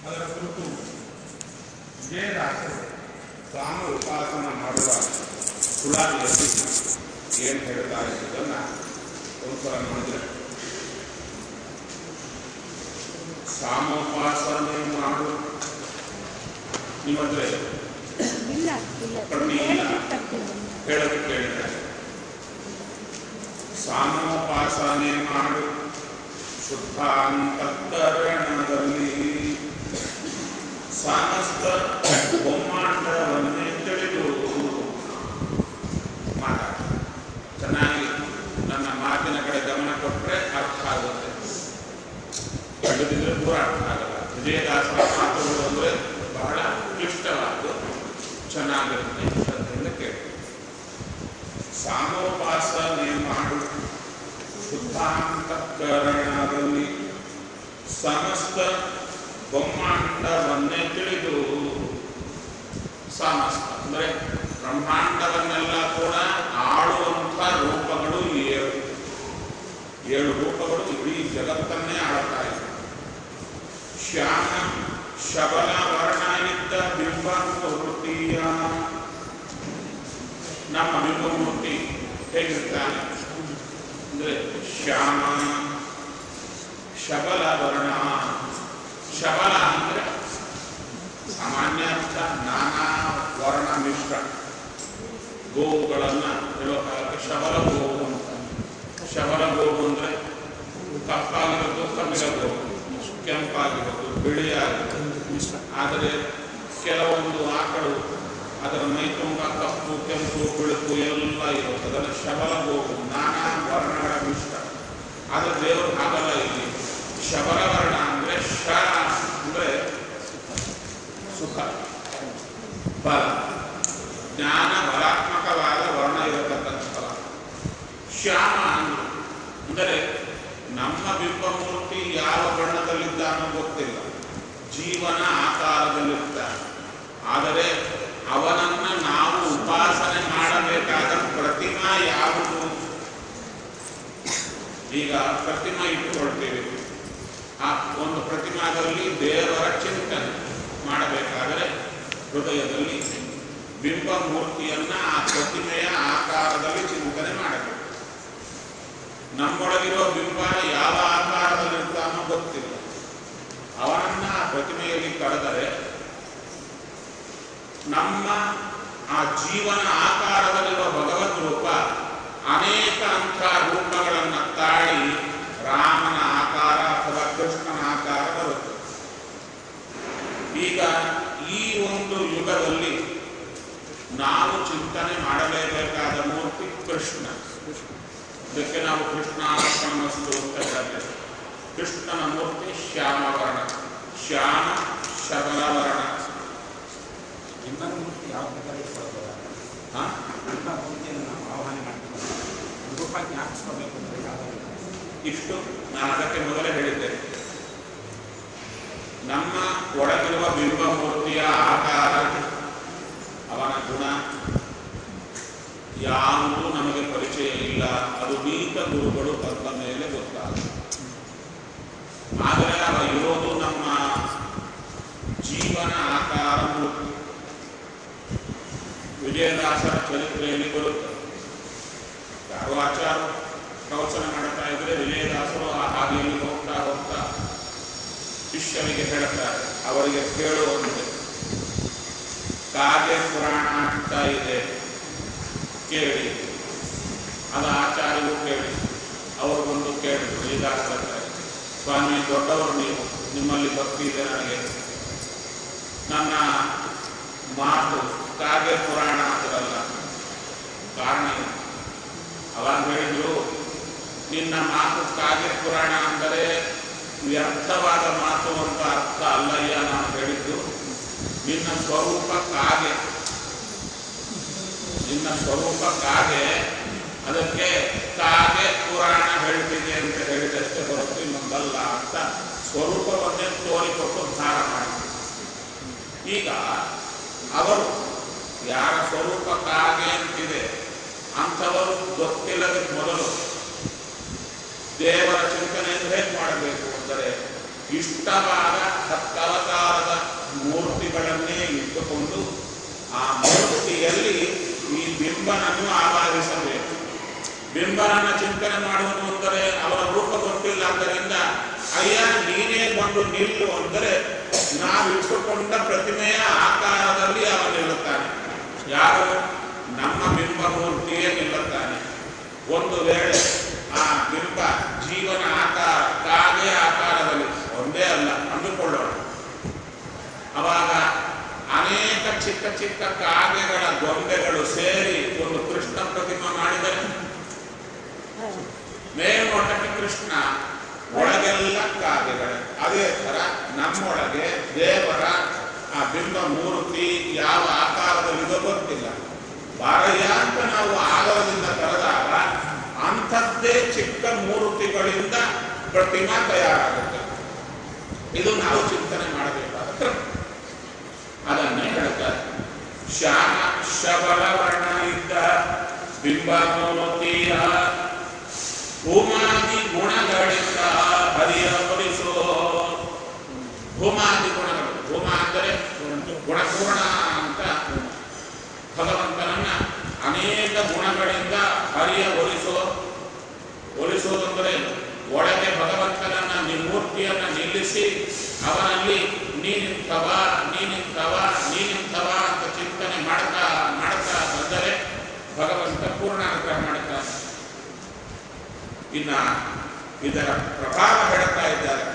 ಅದರ ಕುರಿತು ವಿಜಯದಾಸರು ಸ್ವಾಮಿ ಉಪಾಸನ ಮಾಡುವ ಕುಲಾದಿಯಲ್ಲಿ ಏನು ಹೇಳ್ತಾ ಇದ್ದದನ್ನು ಒಂದ್ಸಲ ನೋಡಿದ್ರೆ ಸಾಮೋಪಾಸನೆ ಮಾಡು ನಿಮ್ಮ ಹತ್ರ ಇಲ್ಲ ಇಲ್ಲ ಕಡಿಮೆ ಇಲ್ಲ. ಹೇಳಿದ್ರೆ ತಪ್ಪಿಲ್ಲ. ಹೇಳೋದು ಕೇಳಿದ್ದಾರೆ ಸಾಮೋಪಾಸನೆ ಮಾಡು ಶುದ್ಧಾಂತಕರಣದಲ್ಲಿ ಸಮಸ್ತ ಬ್ರಹ್ಮಾಂಡವನ್ನೇ ತಿಳಿದು ಮಾತಾಡ ಚೆನ್ನಾಗಿ ನನ್ನ ಮಾತಿನ ಕಡೆ ಗಮನ ಕೊಟ್ಟರೆ ಅರ್ಥ ಆಗುತ್ತೆ ಕಳೆದಿದ್ರೆ ದೂರ ಅರ್ಥ ಆಗಲ್ಲ ವಿಜಯದಾಸರ ಮಾತುಗಳು ಅಂದರೆ ಬಹಳ ಕ್ಲಿಷ್ಟವಾದ್ದು ಚೆನ್ನಾಗಿರುತ್ತೆ ಶ್ರದ್ಧೆಯಿಂದ ಕೇಳಿ ಸಾಮೋಪಾಸನೆ ಮಾಡು ಶುದ್ಧಾಂತಕರಣದಲ್ಲಿ ಸಮಸ್ತ ಬ್ರಹ್ಮಾಂಡವನ್ನೇ ತಿಳಿದು ಸಮಸ್ತ ಅಂದರೆ ಬ್ರಹ್ಮಾಂಡವನ್ನೆಲ್ಲ ಕೂಡ ಆಳುವಂಥ ರೂಪಗಳು ಏಳು ಏಳು ರೂಪಗಳು ಇಡೀ ಜಗತ್ತನ್ನೇ ಆಳುತ್ತಾ ಇದೆ ಶ್ಯಾಮ ಶಬಲ ವರ್ಣ ಇದ್ದ ಬಿಂಬ ವೃತ್ತಿಯ ನಮ್ಮ ಬಿಂಬಮೂರ್ತಿ ಹೇಗಿರ್ತಾನೆ ಅಂದರೆ ಶ್ಯಾಮ ಶಬಲ ವರ್ಣ ಶಬಲ ಅಂದರೆ ಸಾಮಾನ್ಯ ಅರ್ಥ ನಾನಾ ವರ್ಣ ಮಿಶ್ರ ಗೋವುಗಳನ್ನು ಹೇಳೋ ಕಾಲಕ್ಕೆ ಶಬಲ ಗೋವು ಅಂತ ಶಬಲ ಗೋವು ಅಂದರೆ ಕಪ್ಪಾಗಿರೋದು ಕಮ್ಮಿರಬಹುದು ಕೆಂಪಾಗಿರೋದು ಬಿಳಿಯಾಗಿರೋದು ಆದರೆ ಕೆಲವೊಂದು ಆಕಳು ಅದರ ಮೈ ತುಂಬ ಕಪ್ಪು ಕೆಂಪು ಬಿಳುಪು ಎಲ್ಲ ಇರುತ್ತೆ ಅದನ್ನು ಶಬಲ ಗೋವು ನಾನಾ ವರ್ಣಗಳ ಮಿಶ್ರ ಆದರೆ ದೇವರು ಹಾಗಲ್ಲ ಇಲ್ಲಿ ಶಬಲ ವರ್ಣ ಅಂದರೆ ಶ ಅಂದರೆ ಸುಖ ಬಲ ಜ್ಞಾನ ಬಲಾತ್ಮಕವಾದ ವರ್ಣ ಇರತಕ್ಕಂಥ ಫಲ ಶ್ಯಾಮ ಅಂದ್ರು ಅಂದರೆ ನಮ್ಮ ಬಿಂಬಮೂರ್ತಿ ಯಾವ ಬಣ್ಣದಲ್ಲಿದ್ದಾನೋ ಗೊತ್ತಿಲ್ಲ ಜೀವನ ಆಕಾರದಲ್ಲಿರ್ತಾನೆ ಆದರೆ ಅವನನ್ನ ನಾವು ಉಪಾಸನೆ ಮಾಡಬೇಕಾದ ಪ್ರತಿಮಾ ಯಾವುದು ಈಗ ಪ್ರತಿಮಾ ಇಟ್ಟುಕೊಳ್ತೇವೆ ಆ ಒಂದು ಪ್ರತಿಮಾದಲ್ಲಿ ದೇವರ ಚಿಂತನೆ ಮಾಡಬೇಕಾದರೆ ಹೃದಯದಲ್ಲಿ ಬಿಂಬ ಮೂರ್ತಿಯನ್ನ ಆ ಪ್ರತಿಮೆಯ ಆಕಾರದಲ್ಲಿ ಚಿಂತನೆ ಮಾಡಬೇಕು ನಮ್ಮೊಳಗಿರೋ ಬಿಂಬ ಯಾವ ಆಕಾರದಲ್ಲಿರ್ತಾನೋ ಗೊತ್ತಿಲ್ಲ ಅವನನ್ನ ಆ ಪ್ರತಿಮೆಯಲ್ಲಿ ಕರೆದರೆ ನಮ್ಮ ಆ ಜೀವನ ಆಕಾರದಲ್ಲಿರುವ ಭಗವದ್ ರೂಪ ಅನೇಕ ಅಂಥ ರೂಪಗಳನ್ನು ತಾಳಿ ರಾಮನ ಆಕಾರ ಅಥವಾ ಕೃಷ್ಣನ ಆಕಾರ ಬರುತ್ತೆ ಈಗ ಈ ಒಂದು ಯುಗದಲ್ಲಿ ನಾವು ಚಿಂತನೆ ಮಾಡಲೇಬೇಕಾದ ಮೂರ್ತಿ ಕೃಷ್ಣ ಇದಕ್ಕೆ ನಾವು ಕೃಷ್ಣ ಅರ್ಪಣಮಸ್ತು ಅಂತ ಹೇಳ್ತೇವೆ ಕೃಷ್ಣನ ಮೂರ್ತಿ ಶ್ಯಾಮವರ್ಣ ಶ್ಯಾಮ ಶಬಲವರ್ಣ ಬಿಂಬನ ಮೂರ್ತಿ ಯಾವ ಪ್ರಕಾರ ಇಟ್ಕೊಳ್ಬೋದ ಹಾ? ಬಿಂಬ ಮೂರ್ತಿಯನ್ನು ನಾವು ಆಹ್ವಾನ ಮಾಡ್ತೀವಿ ರೂಪ ಜ್ಞಾಪಿಸ್ಕೋಬೇಕು ಅಂದರೆ ಯಾವ್ದಾದ್ರು ಇಷ್ಟು ನಾನು ಅದಕ್ಕೆ ಮೊದಲೇ ಹೇಳಿದ್ದೇನೆ ನಮ್ಮ ಒಳಗಿರುವ ಬಿಂಬ ಮೂರ್ತಿಯ ಆಕಾರ ಅವನ ಗುಣ ಯಾವುದು ನಮಗೆ ಪರಿಚಯ ಇಲ್ಲ ಅದು ನೀತ ಗುರುಗಳು ಬಂದ ಮೇಲೆ ಗೊತ್ತಾಗುತ್ತೆ ಆದರೆ ಅವ ಇರೋದು ನಮ್ಮ ಜೀವನ ಆಕಾರ ಮೂರ್ತಿ ವಿಜಯದಾಸರ ಚರಿತ್ರೆಯಲ್ಲಿ ಬರುತ್ತೆ ಯಾರೋ ಆಚಾರ ಪ್ರವಚನ ಮಾಡ್ತಾ ಇದ್ರೆ ವಿಜಯದಾಸರು ಆ ಹಾದಿಯಲ್ಲಿ ಹೋಗ್ತಾ ಹೋಗ್ತಾ ಶಿಷ್ಯನಿಗೆ ಹೇಳ್ತಾರೆ ಅವರಿಗೆ ಕೇಳುವಂತೆ ಕಾಗೆ ಪುರಾಣ ಆಗ್ತಾ ಇದೆ ಕೇಳಿ ಅದು ಆಚಾರ್ಯರು ಕೇಳಿ ಅವರು ಬಂದು ಕೇಳಿ ವಿಜಯದಾಸರ ಹತ್ರ ಸ್ವಾಮಿ ದೊಡ್ಡವರು ನೀವು ನಿಮ್ಮಲ್ಲಿ ಭಕ್ತಿ ಇದೆ ನನಗೆ ನನ್ನ ಮಾತು ಕಾಗೆ ಪುರಾಣ ಅಂತಿರಲ್ಲ ಕಾರಣ ಏನು? ಅವಾಗ ಹೇಳಿದ್ರು ನಿನ್ನ ಮಾತು ಕಾಗೆ ಪುರಾಣ ಅಂದರೆ ವ್ಯರ್ಥವಾದ ಮಾತು ಅಂತ ಅರ್ಥ ಅಲ್ಲಯ್ಯ ನಾನು ಹೇಳಿದ್ದು ನಿನ್ನ ಸ್ವರೂಪ ಕಾಗೆ ನಿನ್ನ ಸ್ವರೂಪ ಕಾಗೆ ಅದಕ್ಕೆ ಕಾಗೆ ಪುರಾಣ ಹೇಳ್ತಿದೆ ಅಂತ ಹೇಳಿದಷ್ಟೇ ಹೊರತು ಇನ್ನೊಂದಲ್ಲ ಅಂತ ಸ್ವರೂಪವನ್ನೇ ತೋರಿಕೊಟ್ಟು ಧಾರ ಮಾಡಿ ಈಗ ಅವರು ಯಾರ ಸ್ವರೂಪ ಕಾಗೆ ಅಂತಿದೆ ಅಂಥವರು ಗೊತ್ತಿಲ್ಲದ ಮೊದಲು ದೇವರ ಚಿಂತನೆಯನ್ನು ಹೇಗೆ ಮಾಡಬೇಕು ಅಂದರೆ ಇಷ್ಟವಾದ ಹತ್ತವತಾರದ ಮೂರ್ತಿಗಳನ್ನೇ ಇಟ್ಟುಕೊಂಡು ಆ ಮೂರ್ತಿಯಲ್ಲಿ ಈ ಬಿಂಬನನ್ನು ಆವಾಹಿಸಬೇಕು ಬಿಂಬನನ್ನ ಚಿಂತನೆ ಮಾಡುವುದು ಅಂದರೆ ಅವರ ರೂಪ ಗೊತ್ತಿಲ್ಲ ಆದ್ದರಿಂದ ಅಯ್ಯ ನೀನೇ ಬಂದು ನಿಲ್ಲು ಅಂದರೆ ನಾವಿಟ್ಟುಕೊಂಡ ಪ್ರತಿಮೆಯ ಆಕಾರದಲ್ಲಿ ಅವ ನಿಲ್ಲುತ್ತಾನೆ ಯಾರು ನಮ್ಮ ಬಿಂಬ ಮೂರ್ತಿಯೇ ನಿಲ್ಲುತ್ತಾನೆ ಒಂದು ವೇಳೆ ಆ ಬಿಂಬ ಜೀವನ ಆಕಾರ ಕಾಗೆ ಆಕಾರದಲ್ಲಿ ಒಂದೇ ಅಲ್ಲ ಅಂದುಕೊಳ್ಳೋಣ ಅವಾಗ ಅನೇಕ ಚಿಕ್ಕ ಚಿಕ್ಕ ಕಾಗೆಗಳ ಗೊಂಬೆಗಳು ಸೇರಿ ಒಂದು ಕೃಷ್ಣ ಪ್ರತಿಮೆ ಮಾಡಿದರೆ ಮೇಲ್ನೋಟಕ್ಕೆ ಕೃಷ್ಣ ಒಳಗೆಲ್ಲ ಕಾಗೆಗಳೇ ಅದೇ ತರ ನಮ್ಮೊಳಗೆ ದೇವರ ಆ ಬಿಂಬ ಮೂರ್ತಿ ಯಾವ ಆಕಾರದಲ್ಲಿದೋ ಗೊತ್ತಿಲ್ಲ ಬಾರಯ್ಯ ಅಂತ ನಾವು ಆಗರದಿಂದ ಕರೆದಾಗ ಅಂಥದ್ದೇ ಚಿಕ್ಕ ಮೂರ್ತಿಗಳಿಂದ ಪ್ರತಿಮಾ ತಯಾರಾಗುತ್ತೆ ಇದು ನಾವು ಚಿಂತನೆ ಮಾಡಬೇಕಾದ ಕ್ರಮ ಅದನ್ನೇ ಹೇಳ್ತಾರೆ ಶ್ಯಾಮ ಶಬರ ವರ್ಣ ಇದ್ದ ಬಿಂಬ ಮೂರ್ತಿಯ ಭೂಮಾದಿ ಗುಣಗಳಿಂದ ಹರಿಯ ಪರಿಸೋ ಭೂಮಾದಿ ಗುಣಗಳು ಭೂಮ ಅಂದರೆ ಗುಣಪೂರ್ಣ ಅಂತ ಭಗವಂತನನ್ನ ಅನೇಕ ಗುಣಗಳಿಂದ ಹರಿಯ ಒಲಿಸೋ ಒಲಿಸೋದಂದರೆ ಒಳಗೆ ಭಗವಂತನನ್ನ ಮೂರ್ತಿಯನ್ನ ನಿಲ್ಲಿಸಿ ಅವನಲ್ಲಿ ನೀನಿಂತವ ನೀನಿಂತವ ನೀನಿಂತವ ಅಂತ ಚಿಂತನೆ ಮಾಡ್ತಾ ಮಾಡ್ತಾ ಬಂದರೆ ಭಗವಂತ ಪೂರ್ಣ ಅನುಗ್ರಹ ಮಾಡುತ್ತಾನೆ ಇನ್ನ ಇದರ ಪ್ರಭಾವ ಹೇಳ್ತಾ ಇದ್ದಾರೆ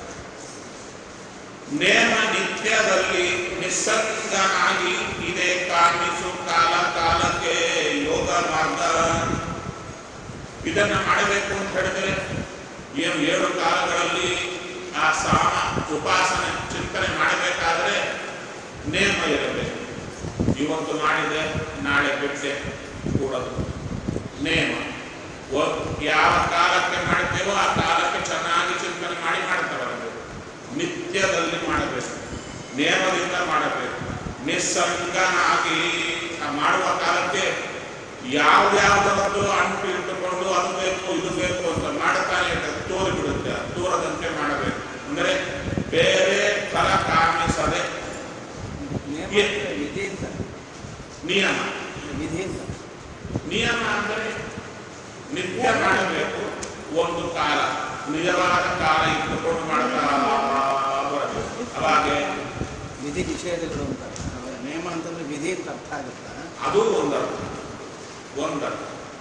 ನೇಮ ನಿತ್ಯದಲ್ಲಿ ನಿಸ್ಸಂಗನಾಗಿ ಇದೆ ಕಾಮಿಸು ಕಾಲ ಕಾಲಕ್ಕೆ ಯೋಗ ಮಾರ್ಗ ಇದನ್ನ ಮಾಡಬೇಕು ಅಂತ ಹೇಳಿದ್ರೆ ಏನು ಏಳು ಕಾಲಗಳಲ್ಲಿ ಆ ಸಾಮ ಉಪಾಸನೆ ಚಿಂತನೆ ಮಾಡಬೇಕಾದ್ರೆ ನೇಮ ಇರಬೇಕು ಇವತ್ತು ಮಾಡಿದೆ ನಾಳೆ ಬಿಟ್ಟೆ ಕೂಡದು ನೇಮ ಒ- ಯಾವ ಕಾಲಕ್ಕೆ ಮಾಡ್ತೇವೋ ಆ ಕಾಲಕ್ಕೆ ಚೆನ್ನಾಗಿ ಚಿಂತನೆ ಮಾಡಿ ಮಾಡ್ತಾ ಬರಬೇಕು ನಿತ್ಯದಲ್ಲಿ ಮಾಡಬೇಕು ನೇಮದಿಂದ ಮಾಡಬೇಕು ನಿಸ್ಸಂಗನಾಗಿ ಆ ಮಾಡುವ ಕಾಲಕ್ಕೆ ಯಾವ್ಯಾವುದರದ್ದು ಅಂಟು ಇಟ್ಟುಕೊಂಡು ಅದು ಬೇಕು ಇದು ಬೇಕು ಅಂತ ಮಾಡ್ತಾನೆ ಇರ್ತದೆ ತೋರಿ ಬಿಡುತ್ತೆ ಅದು ತೋರದಂತೆ ಮಾಡಬೇಕು ಅಂದರೆ ಬೇರೆ ಫಲ ಕಾಮಿಸದೆ ನೇಮ ಏ- ಅಂದ್ರೆ ವಿಧಿ ಅಂತ ನಿಯಮ ವಿಧಿ ಅಂತ ನಿಯಮ ಅಂದರೆ ನಿತ್ಯ ಮಾಡಬೇಕು ಒಂದು ಕಾಲ ನಿಜವಾದ ಕಾಲ ಇಟ್ಟುಕೊಂಡು ಮಾಡ್ತಾ ಬರಬೇಕು ಅವಾಗೆ ವಿಧಿ ನಿಷೇಧಗಳು ಅಂತ ನೇಮ ಅಂತಂದ್ರೆ ವಿಧಿ ಅಂತ ಅರ್ಥ ಆಗುತ್ತಾ ಅದು ಒಂದರ್ಥ ಒಂದರ್ಥ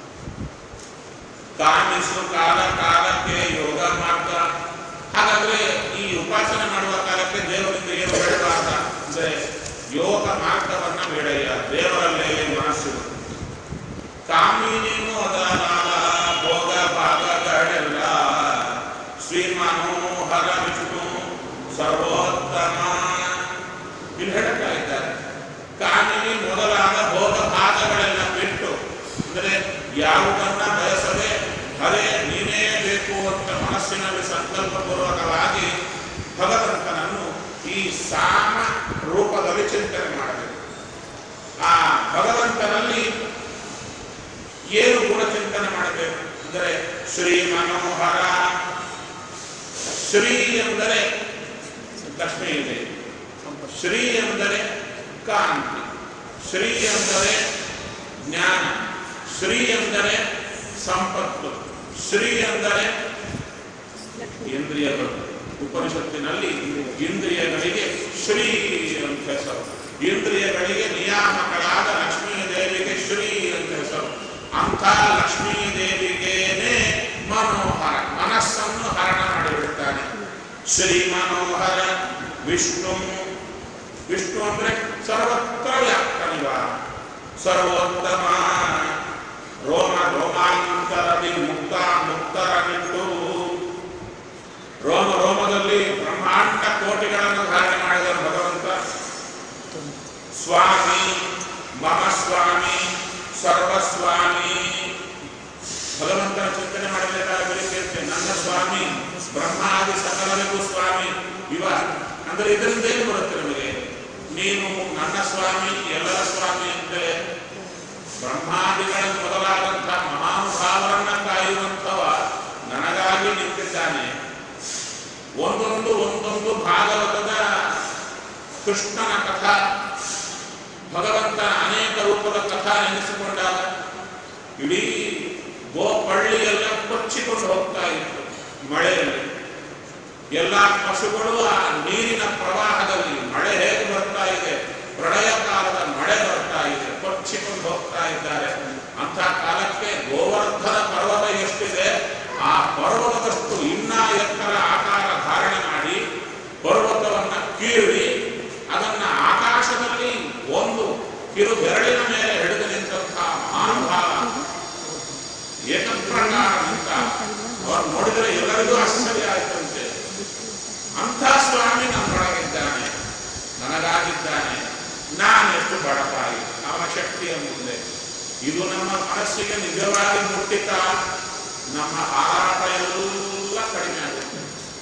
ಕಾಮಿಸು ಕಾಲ ಕಾಲಕ್ಕೆ ಯೋಗ ಮಾರ್ಗ ಹಾಗಾದ್ರೆ ಈ ಉಪಾಸನೆ ಮಾಡುವ ಕಾಲಕ್ಕೆ ದೇವರಿಂದ ಏನು ಬೇಡಬಾರ್ದ ಅಂದ್ರೆ ಯೋಗ ಮಾರ್ಗವನ್ನ ಬೇಡಯ್ಯ ದೇವರಲ್ಲೇ ಮನಸ್ಸು ಕಾಮಿನಿನೂ ಅದನಾದ ಭೋಗ ಭಾಗಗಳೆಲ್ಲ ಶ್ರೀ ಮನೋಹರ ವಿಷ್ಣು ಸರ್ವೋತ್ತಮ ಇಲ್ಲಿ ಹೇಳ್ತಾ ಇದ್ದಾರೆ ಕಾಮಿನಿ ಮೊದಲಾದ ಭೋಗ ಭಾಗಗಳೆಲ್ಲ ಬಿಟ್ಟು ಅಂದರೆ ಯಾವುದನ್ನ ಬಯಸದೆ ಅದೇ ನೀನೇ ಬೇಕು ಅಂತ ಮನಸ್ಸಿನಲ್ಲಿ ಸಂಕಲ್ಪಪೂರ್ವಕವಾಗಿ ಭಗವಂತನನ್ನು ಈ ಸಾಮ ರೂಪದಲ್ಲಿ ಚಿಂತನೆ ಮಾಡಬೇಕು ಆ ಭಗವಂತನಲ್ಲಿ ಏನು ಗುಣ ಚಿಂತನೆ ಮಾಡಬೇಕು ಅಂದರೆ ಶ್ರೀ ಮನೋಹರ ಶ್ರೀ ಎಂದರೆ ಲಕ್ಷ್ಮೀ ಇದೆ ಶ್ರೀ ಎಂದರೆ ಕಾಂತಿ ಶ್ರೀ ಎಂದರೆ ಜ್ಞಾನ ಶ್ರೀ ಎಂದರೆ ಸಂಪತ್ತು ಶ್ರೀ ಎಂದರೆ ಇಂದ್ರಿಯಗಳು ಉಪನಿಷತ್ತಿನಲ್ಲಿ ಇಂದ್ರಿಯಗಳಿಗೆ ಶ್ರೀ ಅಂತ ಹೆಸರು ಇಂದ್ರಿಯಗಳಿಗೆ ನಿಯಾಮಕಳಾದ ಲಕ್ಷ್ಮೀ ದೇವಿಗೆ ಶ್ರೀ ಅಂತ ಹೆಸರು ಅಂಥ ಲಕ್ಷ್ಮೀ ದೇವಿಗೇನೆ ಮನೋಹರ ಮನಸ್ಸನ್ನು ಹರಣ ಮಾಡಿಬಿಡ್ತಾನೆ ಶ್ರೀ ಮನೋಹರ ವಿಷ್ಣು ವಿಷ್ಣು ಅಂದ್ರೆ ಸರ್ವತ್ರ ವ್ಯಾಪ್ತನಿವ ಸರ್ವೋತ್ತಮ ರೋಮ ರೋಮಾಂತರದಿ ಮುಕ್ತ ಮುಕ್ತರನಿಟ್ಟು ರೋಮ ರೋಮದಲ್ಲಿ ಬ್ರಹ್ಮಾಂಡ ಕೋಟಿಗಳನ್ನು ಧಾರಣೆ ಮಾಡಿದ ಭಗವಂತ ಸ್ವಾಮಿ ಮಮ ಸ್ವಾಮಿ ಸರ್ವಸ್ವಾಮಿ ಭಗವಂತನ ಚಿಂತನೆ ಮಾಡಬೇಕಾದ ಬೆಳಿಗ್ಗೆ ನನ್ನ ಸ್ವಾಮಿ ಬ್ರಹ್ಮಾದಿ ಸಕಲರಿಗೂ ಸ್ವಾಮಿ ಇವ ಅಂದ್ರೆ ಇದರಿಂದ ಏನು ಬರುತ್ತೆ ನಮಗೆ ನೀನು ನನ್ನ ಸ್ವಾಮಿ ಎಲ್ಲರ ಸ್ವಾಮಿ ಅಂದ್ರೆ ಬ್ರಹ್ಮಾದಿಗಳ ಮೊದಲಾದಂಥ ಮಹಾನುಭಾವರನ್ನ ಕಾಯುವಂಥವ ನನಗಾಗಿ ನಿಂತಿದ್ದಾನೆ ಒಂದೊಂದು ಒಂದೊಂದು ಭಾಗವತದ ಕೃಷ್ಣನ ಕಥಾ ಭಗವಂತನ ಅನೇಕ ರೂಪದ ಕಥಾ ನೆನೆಸಿಕೊಂಡಾಗ ಇಡೀ ಗೋಪಳ್ಳಿಯೆಲ್ಲ ಕೊಚ್ಚಿಕೊಂಡು ಹೋಗ್ತಾ ಇತ್ತು ಮಳೆಯಲ್ಲಿ ಎಲ್ಲ ಪಶುಗಳು ಆ ನೀರಿನ ಪ್ರವಾಹದಲ್ಲಿ ಮಳೆ ಹೇಗೆ ಬರ್ತಾ ಇದೆ ಪ್ರಳಯ ಕಾಲದ ಮಳೆ ಬರ್ತಾ ಇದೆ ಕೊಚ್ಚಿಕೊಂಡು ಹೋಗ್ತಾ ಇದ್ದಾರೆ ಅಂತ ಕಾಲಕ್ಕೆ ಗೋವರ್ಧನ ಪರ್ವತ ಎಷ್ಟಿದೆ ಆ ಪರ್ವತದಷ್ಟು ಇನ್ನ ಎತ್ತರ ಆಕಾರ ಧಾರಣೆ ಮಾಡಿ ಪರ್ವತವನ್ನ ಕೀಳಿ ಅದನ್ನ ಆಕಾಶದಲ್ಲಿ ಒಂದು ಕಿರು ಬೆರಳಿನ ಮೇಲೆ ಹಿಡಿದು ನಿಂತಹ ಮಹಾನುಭಾವ ಏಕಪ್ರಕಾರ ಅಂತ ಅವ್ರು ನೋಡಿದರೆ ಎಲ್ಲರಿಗೂ ಆಶ್ಚರ್ಯ ಆಯ್ತಂತೆ ಅಂಥ ಸ್ವಾಮಿ ನಮ್ಮೊಳಗಿದ್ದಾನೆ ನನಗಾಗಿದ್ದಾನೆ ನಾನೆಷ್ಟು ಬಡಪಾಯಿ ಅವನ ಶಕ್ತಿಯ ಮುಂದೆ ಇದು ನಮ್ಮ ಮನಸ್ಸಿಗೆ ನಿಜವಾಗಿ ಮುಟ್ಟಿತ ನಮ್ಮ ಹಾರಾಟ ಎಲ್ಲ ಕಡಿಮೆ ಆಗುತ್ತೆ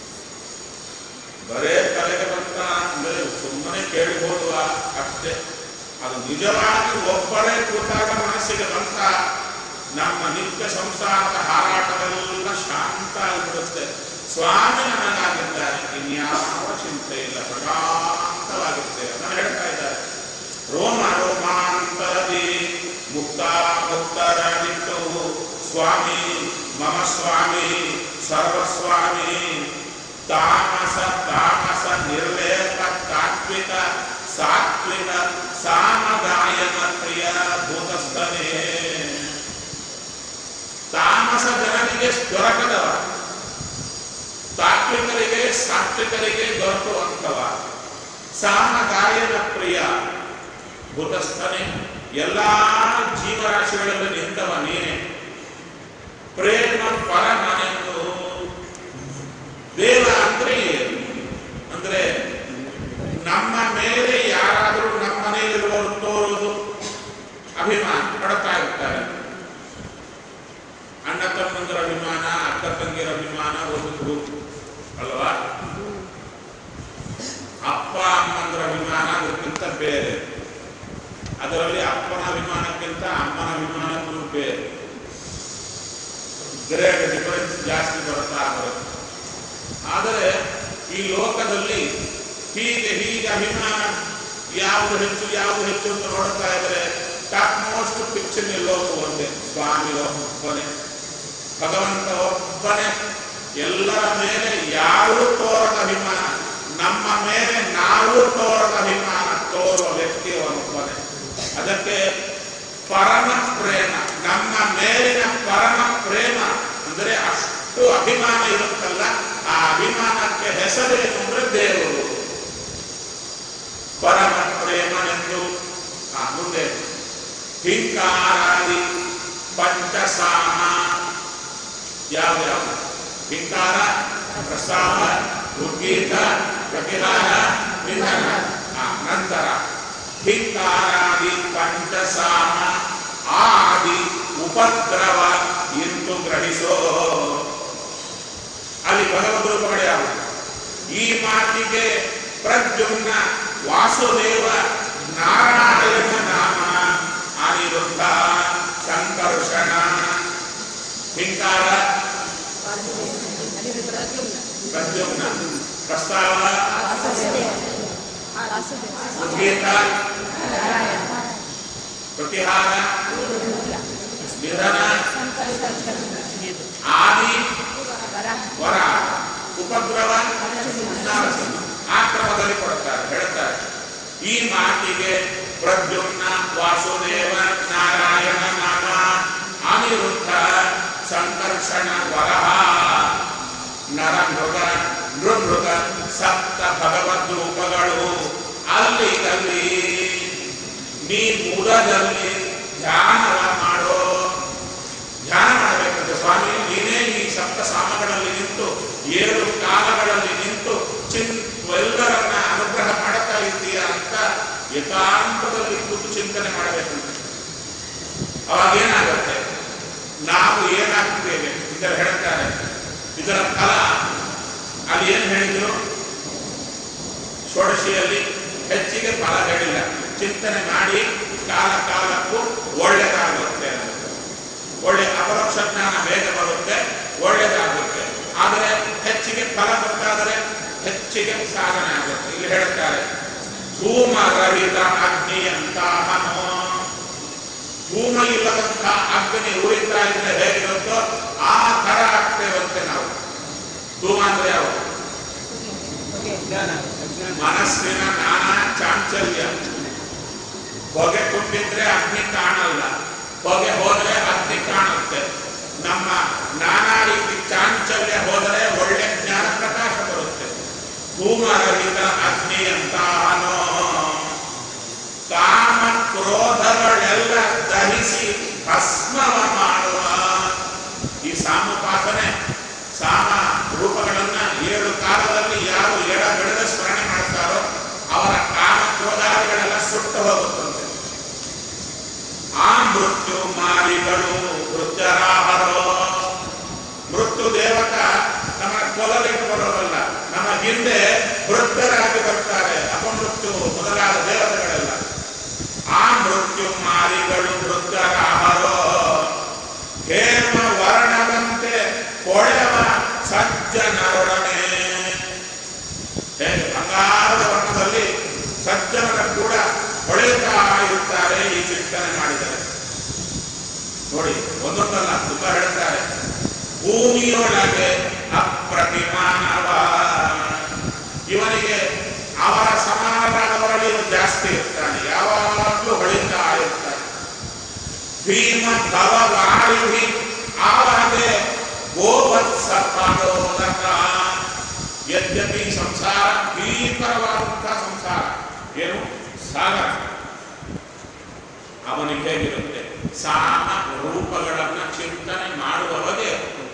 ಬರೇ ತಲೆಗೆ ಬಂತ ಅಂದರೆ ಸುಮ್ಮನೆ ಕೇಳಿಬೋದುವ ಅಷ್ಟೇ ಅದು ನಿಜವಾಗಿ ಒಬ್ಬರೇ ಕೂತಾಗ ಮನಸ್ಸಿಗೆ ಬಂತ ನಮ್ಮ ನಿತ್ಯ ಸಂಸಾರದ ಹಾರಾಟವೆಲ್ಲ ಶಾಂತ ಆಗಿಬಿಡುತ್ತೆ ಸ್ವಾಮಿ ನನಗಾಗಿದ್ದಾರೆ ಇನ್ಯಾವ ಚಿಂತೆ ಇಲ್ಲ ಪ್ರಶಾಂತವಾಗಿರುತ್ತೆ ಅದನ್ನು ಹೇಳ್ತಾ ಇದ್ದಾರೆ ರೋಮ ರೋಮಾಂತರದಿ ಮುಕ್ತ ಮುಕ್ತರಾಗಿತ್ತು ಸ್ವಾಮಿ ಮಮ ಸ್ವಾಮಿ ಸರ್ವಸ್ವಾಮಿ ತಾಮಸ ತಾಮಸ ನಿರ್ಲೇಪ ತಾತ್ವಿಕ ಸಾತ್ವಿಕ ಸಾಮಗಾಯನ ಪ್ರಿಯ ಭೂತಸ್ಥನೇ ತಾಮಸ ಜನರಿಗೆ ದೊರಕದವ ತಾತ್ವಿಕರಿಗೆ ಸಾತ್ವಿಕರಿಗೆ ದೊರಕುವಂಥವ ಸಾಮಗಾಯನ ಪ್ರಿಯ ಭೂತಸ್ಥನೇ ಎಲ್ಲಾ ಜೀವರಾಶಿಗಳಲ್ಲಿ ನಿಂತವ ನೀನೆ ಪ್ರೇಮ ಪರಮನೆಂದು ದೇವ ಅಂದ್ರೆ ಏನು ಅಂದ್ರೆ ನಮ್ಮ ಮೇಲೆ ಯಾರಾದರೂ ನಮ್ಮ ಮನೆಯಲ್ಲಿರುವವರು ತೋರುವುದು ಅಭಿಮಾನ ಪಡ್ತಾ ಇರ್ತಾರೆ ಅಣ್ಣ ತಮ್ಮಂದಿರ ಅಭಿಮಾನ ಅಕ್ಕ ತಂಗಿರ ಅಭಿಮಾನ ಒಂದು ಗ್ರೂಪ್ ಅಲ್ವಾ ಅಪ್ಪ ಅಮ್ಮಂದಿರ ಅಭಿಮಾನ ಅದಕ್ಕಿಂತ ಬೇರೆ ಅದರಲ್ಲಿ ಅಪ್ಪನ ಅಭಿಮಾನಕ್ಕಿಂತ ಅಮ್ಮನ ಅಭಿಮಾನಕ್ಕೂ ಬೇರೆ ಗ್ರೇಡ್ ಡಿಫರೆನ್ಸ್ ಜಾಸ್ತಿ ಬರ್ತಾ ಬರುತ್ತೆ ಆದರೆ ಈ ಲೋಕದಲ್ಲಿ ಹೀಗೆ ಹೀಗೆ ಅಭಿಮಾನ ಯಾವುದು ಹೆಚ್ಚು ಯಾವುದು ಹೆಚ್ಚು ಅಂತ ನೋಡ್ತಾ ಇದ್ರೆ ಟಾಪ್ ಮೋಸ್ಟ್ ಪಿಕ್ಚರ್ ನಿಲ್ಲೋದು ಒಂದೇ ಸ್ವಾಮಿ ಒಬ್ಬನೇ ಭಗವಂತ ಒಬ್ಬನೇ ಎಲ್ಲರ ಮೇಲೆ ಯಾರೂ ತೋರದ ಅಭಿಮಾನ ನಮ್ಮ ಮೇಲೆ ನಾವು ತೋರದ ಅಭಿಮಾನ ತೋರುವ ವ್ಯಕ್ತಿ ಒಬ್ಬನೇ ಅದಕ್ಕೆ ಪರಮ ಪ್ರೇಮ ನಮ್ಮ ಮೇಲಿನ ಪರಮ ಪ್ರೇಮ ಅಂದರೆ ಅಷ್ಟು ಅಭಿಮಾನ ಇರುತ್ತಲ್ಲ ಆ ಅಭಿಮಾನಕ್ಕೆ ಹೆಸರೇನು ಅಂದ್ರೆ ದೇವರು ಪರಮ ಪ್ರೇಮನೆಂದು ಆ ಮುಂದೆ ಹಿಂಕಾರಾದಿ ಪಂಚಸಾಮ ಯಾವ್ಯಾವ ಹಿಂಕಾರ ಪ್ರಸ್ತಾವ ಉದ್ಗೀತ ಪ್ರತಿಹಾರ ನಿಧನ ಆ ನಂತರ ಹಿಂಕಾರಾದಿ ಪಂಚಸಾಮ ಆದಿ ಉಪದ್ರವ ಎಂದು ಗ್ರಹಿಸೋ ಅಲ್ಲಿ ಭಗವದ್ ರೂಪಗಳು ಯಾವುದು ಈ ಮಾತಿಗೆ ಪ್ರದ್ಯುಮ್ನ ವಾಸುದೇವ ನಾರಾಯಣ ನಾಮ ಅನಿರುದ್ಧ ಸಂಕರ್ಷಣ ಹಿಂಕಾರ ಪ್ರದ್ಯುಮ್ನ ಪ್ರಸ್ತಾವ ಉದ್ಗೀತ ಪ್ರತಿಹಾರ ನಿಧನ ಆದಿ ವರ ಉಪದ್ರವ ನರಸಿಂಹ ಆ ಕ್ರಮದಲ್ಲಿ ಕೊಡುತ್ತಾರೆ ಹೇಳ್ತಾರೆ ಈ ಮಾತಿಗೆ ಪ್ರದ್ಯುಮ್ನ ವಾಸುದೇವ ನಾರಾಯಣ ನಾಮ ಅನಿರುದ್ಧ ಸಂಕರ್ಷಣ ವರಹ ನರಮೃಗ ನೃಮೃಗ ಸಪ್ತ ಭಗವದ್ ರೂಪಗಳು ಅಲ್ಲಿ ಅಲ್ಲಿ ನೀ ಮೂಲದಲ್ಲಿ ಧ್ಯಾನವ ಮಾಡೋ ಧ್ಯಾನ ಮಾಡಬೇಕಂತೆ ಸ್ವಾಮಿ ನೀನೇ ಈ ಸಪ್ತ ಸಾಮಗಳಲ್ಲಿ ನಿಂತು ಏಳು ಕಾಲಗಳಲ್ಲಿ ನಿಂತು ಚಿನ್ ಎಲ್ಲರನ್ನ ಅನುಗ್ರಹ ಮಾಡುತ್ತಾ ಇದ್ದೀಯ ಅಂತ ಏಕಾಂತದಲ್ಲಿ ಕೂತು ಚಿಂತನೆ ಮಾಡಬೇಕಂತೆ ಅವಾಗ ಏನಾಗುತ್ತೆ ನಾವು ಏನಾಗ್ತೇವೆ ಇದರ ಹೇಳ್ತಾರೆ ಇದರ ಫಲ ಅಲ್ಲಿ ಏನು ಹೇಳಿದ್ರು ಷೋಡಶಿಯಲ್ಲಿ ಹೆಚ್ಚಿಗೆ ಫಲ ಹೇಳಿಲ್ಲ ಚಿಂತನೆ ಮಾಡಿ ಕಾಲ ಕಾಲಕ್ಕೂ ಒಳ್ಳೆಯದಾಗುತ್ತೆ ಅಂತ. ಒಳ್ಳೆ ಅಪರೋಕ್ಷ ಜ್ಞಾನ ಬೇಗ ಬರುತ್ತೆ ಒಳ್ಳೆಯದಾಗುತ್ತೆ ಆದರೆ ಹೆಚ್ಚಿಗೆ ಫಲ ಗೊತ್ತಾದರೆ ಹೆಚ್ಚಿಗೆ ಸಾಧನೆ ಆಗುತ್ತೆ ಇಲ್ಲಿ ಹೇಳ್ತಾರೆ ಧೂಮ ರಹಿತ ಅಗ್ನಿಯಂತಾಹನೋ ಧೂಮ ಇಲ್ಲದಂಥ ಅಗ್ನಿ ಉರಿತಾ ಇದ್ರೆ ಹೇಗಿರುತ್ತೋ ಆ ಥರ ಆಗ್ತೇವಂತೆ ನಾವು ಧೂಮ ಅಂದ್ರೆ ಯಾವ ಅಜ್ಞಾನ ಅಜ್ಞಾನ ಮನಸ್ಸಿನ ನಾನಾ ಚಾಂಚಲ್ಯ ಹೊಗೆ ತುಂಬಿದ್ರೆ ಅಗ್ನಿ ಕಾಣಲ್ಲ ಹೊಗೆ ಹೋದ್ರೆ ಅಗ್ನಿ ಕಾಣುತ್ತೆ ನಮ್ಮ ನಾನಾ ರೀತಿ ಚಾಂಚಲ್ಯ ಹೋದರೆ ಒಳ್ಳೆ ಜ್ಞಾನ ಪ್ರಕಾಶ ಬರುತ್ತೆ ಧೂಮರಹಿತ ಅಗ್ನಿ ಅಂತಾನೋ ಕಾಮ ಕ್ರೋಧಗಳೆಲ್ಲ ದಹಿಸಿ ಭಸ್ಮವ ಮಾಡುವ ಈ ಸಾಮೋಪಾಸನೆ ಸಾಮ ರೂಪಗಳನ್ನ ಏಳು ಕಾಲದಲ್ಲಿ ಯಾರು ಎಡ ಬೆಳೆದ ಸ್ಮರಣೆ ಮಾಡ್ತಾರೋ ಅವರ ಕಾಮ ಕ್ರೋಧಾದಿಗಳೆಲ್ಲ ಸುಟ್ಟು ಹೋಗುತ್ತಂತೆ ಆ ಮೃತ್ಯು ಮಾರಿಗಳು ವೃದ್ಧರಾಹರೋ ಮೃತ್ಯು ದೇವತ ನಮ್ಮ ಕೊಲಲಿಕ್ಕೆ ಬರೋರಲ್ಲ ನಮ್ಮ ಹಿಂದೆ ವೃದ್ಧರಾಗಿ ಬರ್ತಾರೆ ಅಪಮೃತ್ಯು ಮೊದಲಾದ ದೇವತೆಗಳೆಲ್ಲ ಆ ಮೃತ್ಯು ಮಾರಿಗಳು ವೃದ್ಧರಾಹರೋ ಹೇಮ ವರ್ಣದಂತೆ ಕೊಳೆವ ಸಜ್ಜನರೊಡನೆ ಹೇಗೆ ಬಂಗಾರದ ವರ್ಣದಲ್ಲಿ ಸಜ್ಜನರ ಕೂಡ ಹೊಳೆಯುತ್ತಾ ಇರುತ್ತಾರೆ ಈ ಚಿಂತನೆ ಮಾಡಿದರೆ ನೋಡಿ ಒಂದೊಂದಲ್ಲ ತುಂಬ ಹೇಳ್ತಾರೆ ಭೂಮಿಯೊಳಗೆ ಅಪ್ರತಿಮಾನವ ಇವನಿಗೆ ಅವರ ಸಮಾನರಾದವರಲ್ಲಿ ಇವ ಜಾಸ್ತಿ ಇರ್ತಾನೆ ಯಾವಾಗಲೂ ಹೊಳಿತಾ ಇರ್ತಾನೆ ಭೀಮ ಭವವಾರಿಭಿ ಆವಾಗೆ ಗೋವತ್ಸ ಪಾದೋದಕ ಯದ್ಯಪಿ ಸಂಸಾರ ಭೀಕರವಾದಂತಹ ಸಂಸಾರ ಏನು ಸಾಗರ ಅವನಿಗೆ ಹೇಗಿರುತ್ತೆ ಸಾಮ ರೂಪಗಳನ್ನ ಚಿಂತನೆ ಮಾಡುವವಗೆ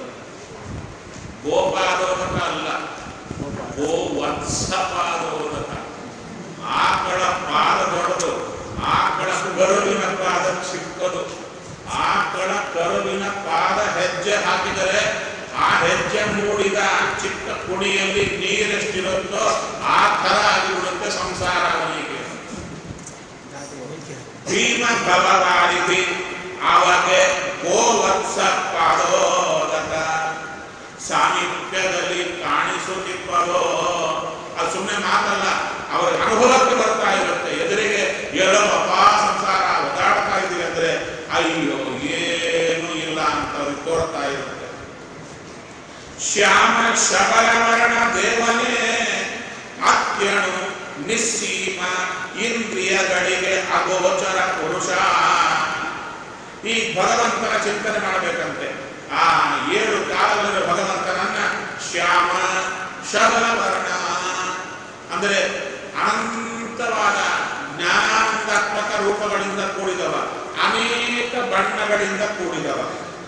ಗೋಪಾದೋದಕ ಅಲ್ಲ ಗೋವತ್ಸ ಪಾದೋದಕ ಆಕಳ ಪಾದ ದೊಡ್ಡದು ಆಕಳ ಕರುವಿನ ಪಾದ ಚಿಕ್ಕದು ಆಕಳ ಕರುವಿನ ಪಾದ ಹೆಜ್ಜೆ ಹಾಕಿದರೆ ಆ ಹೆಜ್ಜೆ ಮೂಡಿದ ಚಿಕ್ಕ ಕುಣಿಯಲ್ಲಿ ನೀರೆಷ್ಟಿರುತ್ತೋ ಆ ಥರ ಆಗಿಬಿಡುತ್ತೆ ಸಂಸಾರ ಅವನಿಗೆ ಭೀಮ ಭವವಾರಿಧಿ ಆವಾಗೆ ಗೋವತ್ಸ ಪಾದೋದಕ ಸಾಮೀಪ್ಯದಲ್ಲಿ ಕಾಣಿಸುತ್ತಿಪ್ಪದೋ ಅದು ಸುಮ್ಮನೆ ಮಾತಲ್ಲ ಅವರ ಅನುಭವಕ್ಕೆ ಬರ್ತಾ ಇರುತ್ತೆ ಎದುರಿಗೆ ಎಲ್ಲೋ ಅಪಾ ಸಂಸಾರ ಒದ್ದಾಡ್ತಾ ಇದೀವಿ ಅಂದ್ರೆ ಅಯ್ಯೋ ಏನು ಇಲ್ಲ ಅಂತ ಅವ್ರಿಗೆ ತೋರ್ತಾ ಇರುತ್ತೆ ಶ್ಯಾಮ ಶಬರವರ್ಣ ದೇವನೇ ಅತ್ಯಣು ನಿಸ್ಸೀಮ ಇಂದ್ರಿಯಗಳಿಗೆ ಅಗೋಚರ ಪುರುಷ ಈ ಭಗವಂತನ ಚಿಂತನೆ ಮಾಡಬೇಕಂತೆ ಆ ಏಳು ಕಾಲದಲ್ಲಿ ಭಗವಂತನನ್ನ ಶ್ಯಾಮ ಶಬರವರ್ಣ ಅಂದರೆ ಅನಂತವಾದ ಜ್ಞಾನಾನಂದಾತ್ಮಕ ರೂಪಗಳಿಂದ ಕೂಡಿದವ ಅನೇಕ ಬಣ್ಣಗಳಿಂದ ಕೂಡಿದವ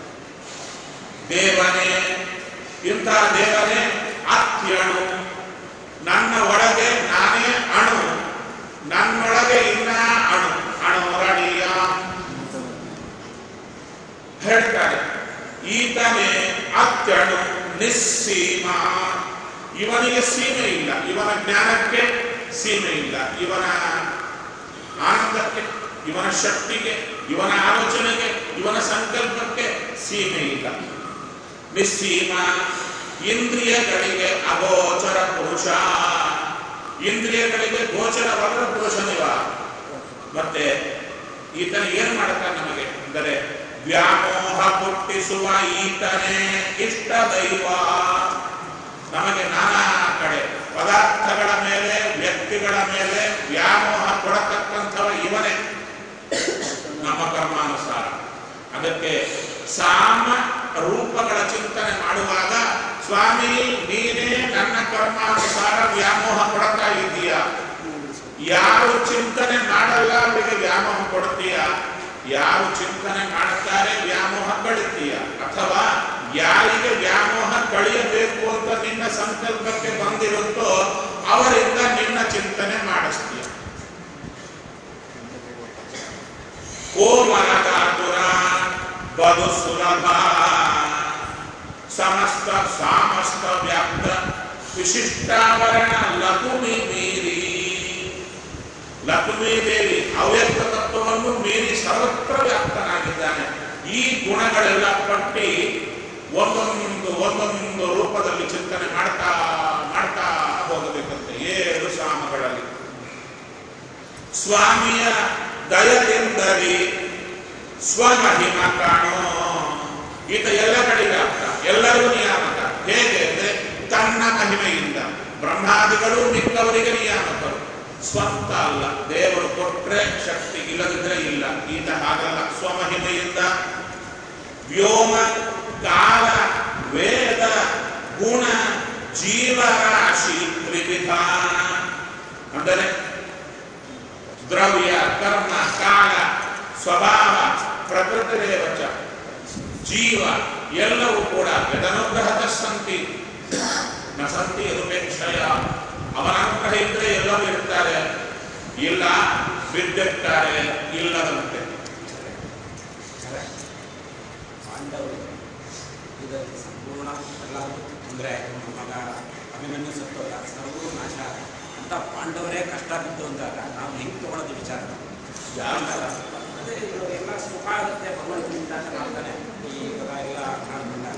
ದೇವನೇ ಇಂತಹ ದೇವನೇ ಅತ್ಯಣು ನನ್ನ ಒಳಗೆ ನಾನೇ ಅಣು ನನ್ನೊಳಗೆ ಇನ್ನ ಅಣು ಅಣು ರಡಿಯ ಹೇಳ್ತಾರೆ ಈತನೇ ಅತ್ಯಣು ನಿಸ್ಸೀಮ ಇವನಿಗೆ ಸೀಮೆ ಇಲ್ಲ ಇವನ ಜ್ಞಾನಕ್ಕೆ ಸೀಮೆ ಇಲ್ಲ ಇವನ ಆನಂದಕ್ಕೆ ಇವನ ಶಕ್ತಿಗೆ ಇವನ ಆಲೋಚನೆಗೆ ಇವನ ಸಂಕಲ್ಪಕ್ಕೆ ಸೀಮೆ ಇಲ್ಲ ನಿಸ್ಸೀಮ ಇಂದ್ರಿಯಗಳಿಗೆ ಅಗೋಚರ ಪುರುಷ ಇಂದ್ರಿಯಗಳಿಗೆ ಗೋಚರವಾದ ಪುರುಷನಿವ ಮತ್ತೆ ಈತನ ಏನು ಮಾಡ್ತಾನೆ ನಮಗೆ ಅಂದರೆ ವ್ಯಾಮೋಹ ಹುಟ್ಟಿಸುವ ಈತನೇ ಇಷ್ಟ ದೈವ ನಮಗೆ ನಾನಾ ಕಡೆ ಪದಾರ್ಥಗಳ ಮೇಲೆ ವ್ಯಕ್ತಿಗಳ ಮೇಲೆ ವ್ಯಾಮೋಹ ಕೊಡತಕ್ಕಂಥವ ಇವನೇ ನಮ್ಮ ಕರ್ಮಾನುಸಾರ ಅದಕ್ಕೆ ಸಾಮ ರೂಪಗಳ ಚಿಂತನೆ ಮಾಡುವಾಗ ಸ್ವಾಮಿ ನೀನೇ ನನ್ನ ಕರ್ಮಾನುಸಾರ ವ್ಯಾಮೋಹ ಕೊಡ್ತಾ ಇದ್ದೀಯ ಯಾರು ಚಿಂತನೆ ಮಾಡಲ್ಲ ಅವರಿಗೆ ವ್ಯಾಮೋಹ ಕೊಡ್ತೀಯ ಯಾರು ಚಿಂತನೆ ಮಾಡುತ್ತಾರೆ ವ್ಯಾಮೋಹ ಕಳಿತೀಯ ಅಥವಾ ಯಾರಿಗೆ ವ್ಯಾಮೋಹ ಕಳಿಯಬೇಕು ಅಂತ ನಿನ್ನ ಸಂಕಲ್ಪಕ್ಕೆ ಬಂದಿರುತ್ತೋ ಅವರಿಂದ ನಿನ್ನ ಚಿಂತನೆ ಮಾಡಿಸ್ತೀಯ ಕೋಮಲ ಕಾತುರ ಬದು ಸುಲಭ ಸಮಸ್ತ ಸಾಮಸ್ತ ವ್ಯಾಪ್ತ ವಿಶಿಷ್ಟಾವರಣ ಲಘುಮಿ ಮೀರಿ ಲಕ್ಷ್ಮೀ ದೇವಿ ಅವ್ಯಕ್ತ ತತ್ವವನ್ನು ಮೀರಿ ಸರ್ವತ್ರ ವ್ಯಾಪ್ತನಾಗಿದ್ದಾನೆ ಈ ಗುಣಗಳೆಲ್ಲ ಪಟ್ಟಿ ಒಂದೊಂದು ಒಂದೊಂದು ರೂಪದಲ್ಲಿ ಚಿಂತನೆ ಮಾಡ್ತಾ ಮಾಡ್ತಾ ಹೋಗಬೇಕಂತೆ ಏಳು ಸಾಮಗಳಲ್ಲಿ ಸ್ವಾಮಿಯ ದಯದಿಂದರಿ ಸ್ವಮಹಿಮ ಕಾಣೋ ಈತ ಎಲ್ಲ ಕಡೆಗೆ ಆಗ್ತ ಎಲ್ಲರಿಗೂ ನಿಯಾಮಕ ಹೇಗೆ ಅಂದ್ರೆ ತನ್ನ ಮಹಿಮೆಯಿಂದ ಬ್ರಹ್ಮಾದಿಗಳು ಮಿಕ್ಕವರಿಗೆ ನಿಯಾಮಕರು ಸ್ವಂತ ಅಲ್ಲ ದೇವರು ಕೊಟ್ರೆ ಶಕ್ತಿ ಇಲ್ಲದಿದ್ರೆ ಇಲ್ಲ ಈತ ಹಾಗಲ್ಲ ಸ್ವಮಹಿಮೆಯಿಂದ ವ್ಯೋಮ ಕಾಲ ವೇದ ಗುಣ ಜೀವರಾಶಿ ತ್ರಿವಿಧಾನ ಅಂದರೆ ದ್ರವ್ಯ ಕರ್ಮ ಕಾಲ ಸ್ವಭಾವ ಪ್ರಕೃತಿರೇವಚ ಜೀವ ಎಲ್ಲವೂ ಕೂಡ ಯದನುಗ್ರಹದ ಸಂತಿ ನ ಸಂತಿ ಯದುಪೇಕ್ಷಯ ಅವನ ಅನುಗ್ರಹ ಇದ್ರೆ ಎಲ್ಲರೂ ಇರ್ತಾರೆ ಇಲ್ಲ ಬಿದ್ದಿರ್ತಾರೆ ಇಲ್ಲದಂತೆ ಪಾಂಡವರು ಇದರಲ್ಲಿ ಸಂಪೂರ್ಣ ಎಲ್ಲರಿಗೂ ತೊಂದರೆ ಆಯಿತು ಮಗ ಅಭಿಮನ್ಯು ಸತ್ತೋದ ಸರ್ವೂ ನಾಶ ಅಂತ ಪಾಂಡವರೇ ಕಷ್ಟ ಬಿದ್ದು ಅಂದಾಗ ನಾವು ಹೆಂಗೆ ತಗೊಳ್ಳೋದು ವಿಚಾರ ಯಾರು ಅದೇ ಇದು ಎಲ್ಲ ಸುಖ ಆಗುತ್ತೆ ಭಗವಂತನಿಂದ ಅಂತ ಮಾಡ್ತಾನೆ ಈ ಇವಾಗ ಎಲ್ಲ ಮಾಡ್ಕೊಂಡಾಗ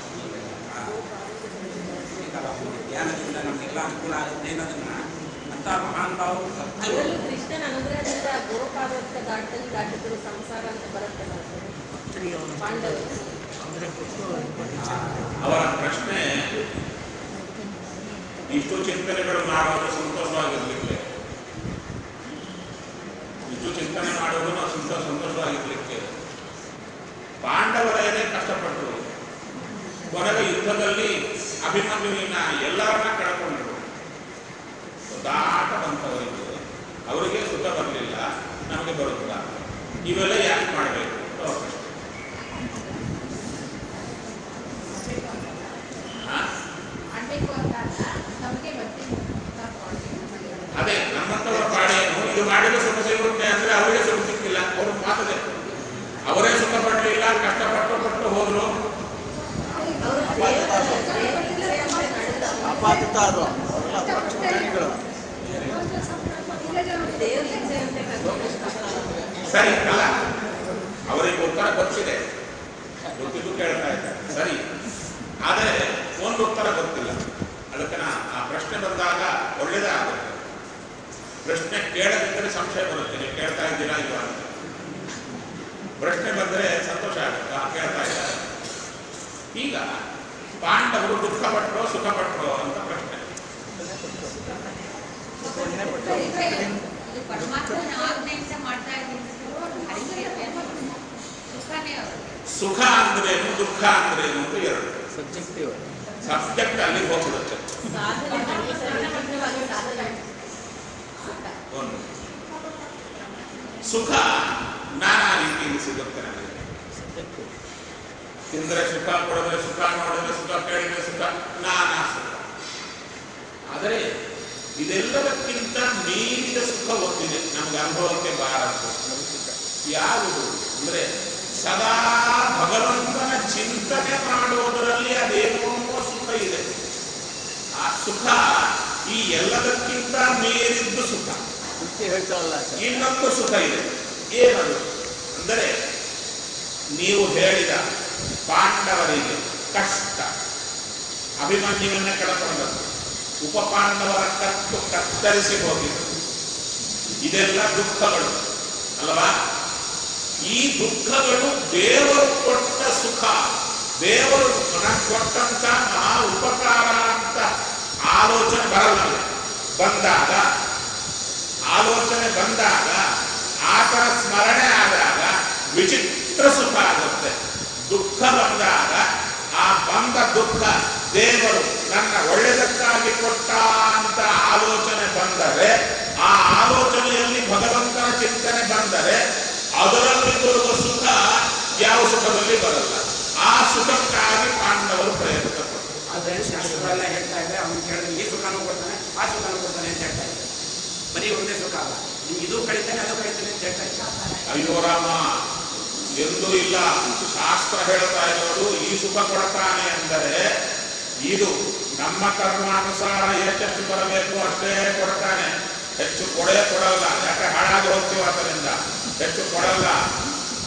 ಈಗ ಧ್ಯಾನದಿಂದ ನಮಗೆಲ್ಲ ಅನುಕೂಲ ಆಗುತ್ತೆ ಅನ್ನೋದನ್ನ ಅಂತ ಮಹಾನ್ ಭಾವರು ಸತ್ಯರು ಅದರಲ್ಲೂ ಕೃಷ್ಣನ ಅನುಗ್ರಹದಿಂದ ಗೋಪಾದತ್ತ ದಾಟದಲ್ಲಿ ದಾಟಿದ್ರು ಸಂಸಾರ ಅಂತ ಬರುತ್ತಲ್ಲ ಅದು. ಪಾಂಡವರು ಅವರ ಪ್ರಶ್ನೆ ಇಷ್ಟು ಚಿಂತನೆಗಳು ಮಾಡೋದು ಸಂತೋಷವಾಗಿರ್ಲಿಕ್ಕೆ ಇಷ್ಟು ಚಿಂತನೆ ಮಾಡೋದು ನಾವು ಸಂತೋಷ ಸಂತೋಷವಾಗಿರ್ಲಿಕ್ಕೆ ಪಾಂಡವರೇನೇ ಕಷ್ಟಪಟ್ಟರು ಕೊನೆಗೆ ಯುದ್ಧದಲ್ಲಿ ಅಭಿಮನ್ಯುವಿನ ಎಲ್ಲರನ್ನ ಕಳ್ಕೊಂಡ್ರು ದಾಟ ಬಂತವರಿಗೆ ಅವರಿಗೆ ಸುಖ ಬರಲಿಲ್ಲ ನಮಗೆ ಬರುತ್ತಿಲ್ಲ ಇವೆಲ್ಲ ಯಾಕೆ ಮಾಡಬೇಕು ಅವ್ರ ಪ್ರಶ್ನೆ. ಹಾ? ಮಾಡಬೇಕು ಅಂತ ಅಲ್ಲ ನಮಗೆ ಬರ್ತೀನಿ ಅದೇ ನಮ್ಮಂತವರ ಪಾಡೇನು ಇದು ಮಾಡಿದ್ರೆ ಸುಖ ಸಿಗುತ್ತೆ ಅಂದ್ರೆ ಅವರಿಗೆ ಸುಖ ಸಿಕ್ಕಿಲ್ಲ ಅವ್ರ ಮಾತದೆ ಅವರೇ ಸುಖ ಪಡಲಿಲ್ಲ ಕಷ್ಟಪಟ್ಟು ಪಟ್ಟು ಹೋದ್ರು ಅವರು ದೇವರ ದೇವರ ಇಚ್ಛೆ ಅಂತ ನಡೆದ್ರು. ಆಪಾದಿತಾರರು ಅವರೆಲ್ಲ ಪಕ್ಷ ಪ್ರಾಣಿಗಳು ದೇವರ ಇಚ್ಛೆ ಅಂತ ನಡೆದ್ರು. ಸರಿ ಅಲ್ಲ ಅವರಿಗೆ ಉತ್ತರ ಗೊತ್ತಿದೆ ಗೊತ್ತಿದ್ದು ಕೇಳ್ತಾ ಇದ್ದಾರೆ ಸರಿ ಆದರೆ ಒಂದು ಉತ್ತರ ಗೊತ್ತಿಲ್ಲ ಅದಕ್ಕೆ ನಾ ಆ ಪ್ರಶ್ನೆ ಬಂದಾಗ ಒಳ್ಳೇದೇ ಆಗುತ್ತೆ ಪ್ರಶ್ನೆ ಕೇಳದಿದ್ದರೆ ಸಂಶಯ ಬರುತ್ತೆ ನೀವು ಕೇಳ್ತಾ ಇದ್ದೀರಾ ಇಲ್ವಾ ಅಂತ ಪ್ರಶ್ನೆ ಬಂದರೆ ಸಂತೋಷ ಆಗುತ್ತೆ ಆ, ಕೇಳ್ತಾ ಇದ್ದಾರೆ ಈಗ ಪಾಂಡವರು ದುಃಖ ಪಟ್ಟರೋ ಸುಖ ಪಟ್ಟರೋ ಅಂತ ಪ್ರಶ್ನೆ ಇದು ಪರಮಾತ್ಮನ ಆಜ್ಞೆಯಿಂದ ಮಾಡ್ತಾ ಇದ್ದೀನಿ ಹರಿಕೆ ಸುಖನೇ ಅವ್ರಿಗೆ ಸುಖ ಅಂದ್ರೇನು ದುಃಖ ಅಂದ್ರೇನು ಅಂತ ಎರಡು ಸಬ್ಜೆಕ್ಟಿವ್ ಸಬ್ಜೆಕ್ಟ್ ಅಲ್ಲಿ ಹೋಗ್ಬಿಡುತ್ತೆ ಸಾಧನೆ ಮಾಡಿ ಸರ್ವಜ್ಞವಾಗಿ ಸಾಧನೆ ಒಂದು ಸುಖ ನಾನಾ ರೀತಿಯಲ್ಲಿ ಸಿಗುತ್ತೆ ನಮಗೆ ಸಬ್ಜೆಕ್ಟಿವ್ ತಿಂದರೆ ಸುಖ ಕೊಡದ್ರೆ ಸುಖ ನೋಡಿದ್ರೆ ಸುಖ ಕೇಳಿದ್ರೆ ಸುಖ ನಾನಾ ಸುಖ ಆದರೆ ಇದೆಲ್ಲದಕ್ಕಿಂತ ಮೀರಿದ ಸುಖ ಒಂದಿದೆ ನಮ್ಗೆ ಅನುಭವಕ್ಕೆ ಬಾರದು ಯಾವುದು ಅಂದ್ರೆ ಸದಾ ಭಗವಂತನ ಚಿಂತನೆ ಮಾಡುವುದರಲ್ಲಿ ಅದೇನೋ ಸುಖ ಇದೆ ಆ ಸುಖ ಈ ಎಲ್ಲದಕ್ಕಿಂತ ಮೀರಿದ್ದು ಸುಖ ಅದಕ್ಕೆ ಹೇಳ್ತಾರಲ್ಲ ಸರ್ ಇನ್ನೊಂದು ಸುಖ ಇದೆ ಏನದು ಅಂದರೆ ನೀವು ಹೇಳಿದ ಪಾಂಡವರಿಗೆ ಕಷ್ಟ ಅಭಿಮನ್ಯುವನ್ನ ಕಳಕೊಂಡದ್ದು ಉಪಪಾಂಡವರ ಕತ್ತು ಕತ್ತರಿಸಿ ಹೋಗಿದೆ ಇದೆಲ್ಲ ದುಃಖಗಳು ಅಲ್ವಾ ಈ ದುಃಖಗಳು ದೇವರು ಕೊಟ್ಟ ಸುಖ ದೇವರು ನನಗೆ ಕೊಟ್ಟಂತ ಮಹಾ ಉಪಕಾರ ಅಂತ ಆಲೋಚನೆ ಬರಲ್ಲ ಬಂದಾಗ ಆಲೋಚನೆ ಬಂದಾಗ ಆತನ ಸ್ಮರಣೆ ಆದಾಗ ವಿಚಿತ್ರ ಸುಖ ಆಗುತ್ತೆ ದುಃಖ ಬಂದಾಗ ಆ ಬಂದ ದುಃಖ ದೇವರು ನನ್ನ ಒಳ್ಳೆದಕ್ಕಾಗಿ ಕೊಟ್ಟ ಅಂತ ಆಲೋಚನೆ ಬಂದರೆ ಆ ಆಲೋಚನೆಯಲ್ಲಿ ಭಗವಂತನ ಚಿಂತನೆ ಬಂದರೆ ಅದರಲ್ಲಿ ಬರುವ ಸುಖ ಯಾವ ಸುಖದಲ್ಲಿ ಬರಲ್ಲ ಆ ಸುಖಕ್ಕಾಗಿ ಪಾಂಡವರು ಪ್ರಯತ್ನ ಪಟ್ಟರು ಆದರೆ ಶಾಸ್ತ್ರಗಳೆಲ್ಲ ಹೇಳ್ತಾ ಇದೆ ಅವನು ಕೇಳಿದ್ರೆ ಈ ಸುಖನೂ ಕೊಡ್ತಾನೆ ಆ ಸುಖನೂ ಕೊಡ್ತಾನೆ ಅಂತ ಹೇಳ್ತಾ ಇದ್ದಾರೆ ಬರೀ ಒಂದೇ ಸುಖ ಅಲ್ಲ ನಿಮ್ಗೆ ಇದು ಕಳಿತಾನೆ ಅದು ಕಳಿತಾನೆ ಅಂತ ಹೇಳ್ತಾ ಇದ್ದಾರೆ ಅಯ್ಯೋ ರಾಮ ಎಂದೂ ಇಲ್ಲ ಶಾಸ್ತ್ರ ಹೇಳ್ತಾ ಇರೋದು ಈ ಸುಖ ಕೊಡ್ತಾನೆ ಅಂದರೆ ಇದು ನಮ್ಮ ಕರ್ಮಾನುಸಾರ ಎಷ್ಟೆಷ್ಟು ಬರಬೇಕು ಅಷ್ಟೇ ಕೊಡ್ತಾನೆ ಹೆಚ್ಚು ಕೊಡೇ ಕೊಡಲ್ಲ ಯಾಕೆ ಹಾಳಾಗಿ ಹೋಗ್ತೀವಿ ಅದರಿಂದ ಹೆಚ್ಚು ಕೊಡಲ್ಲ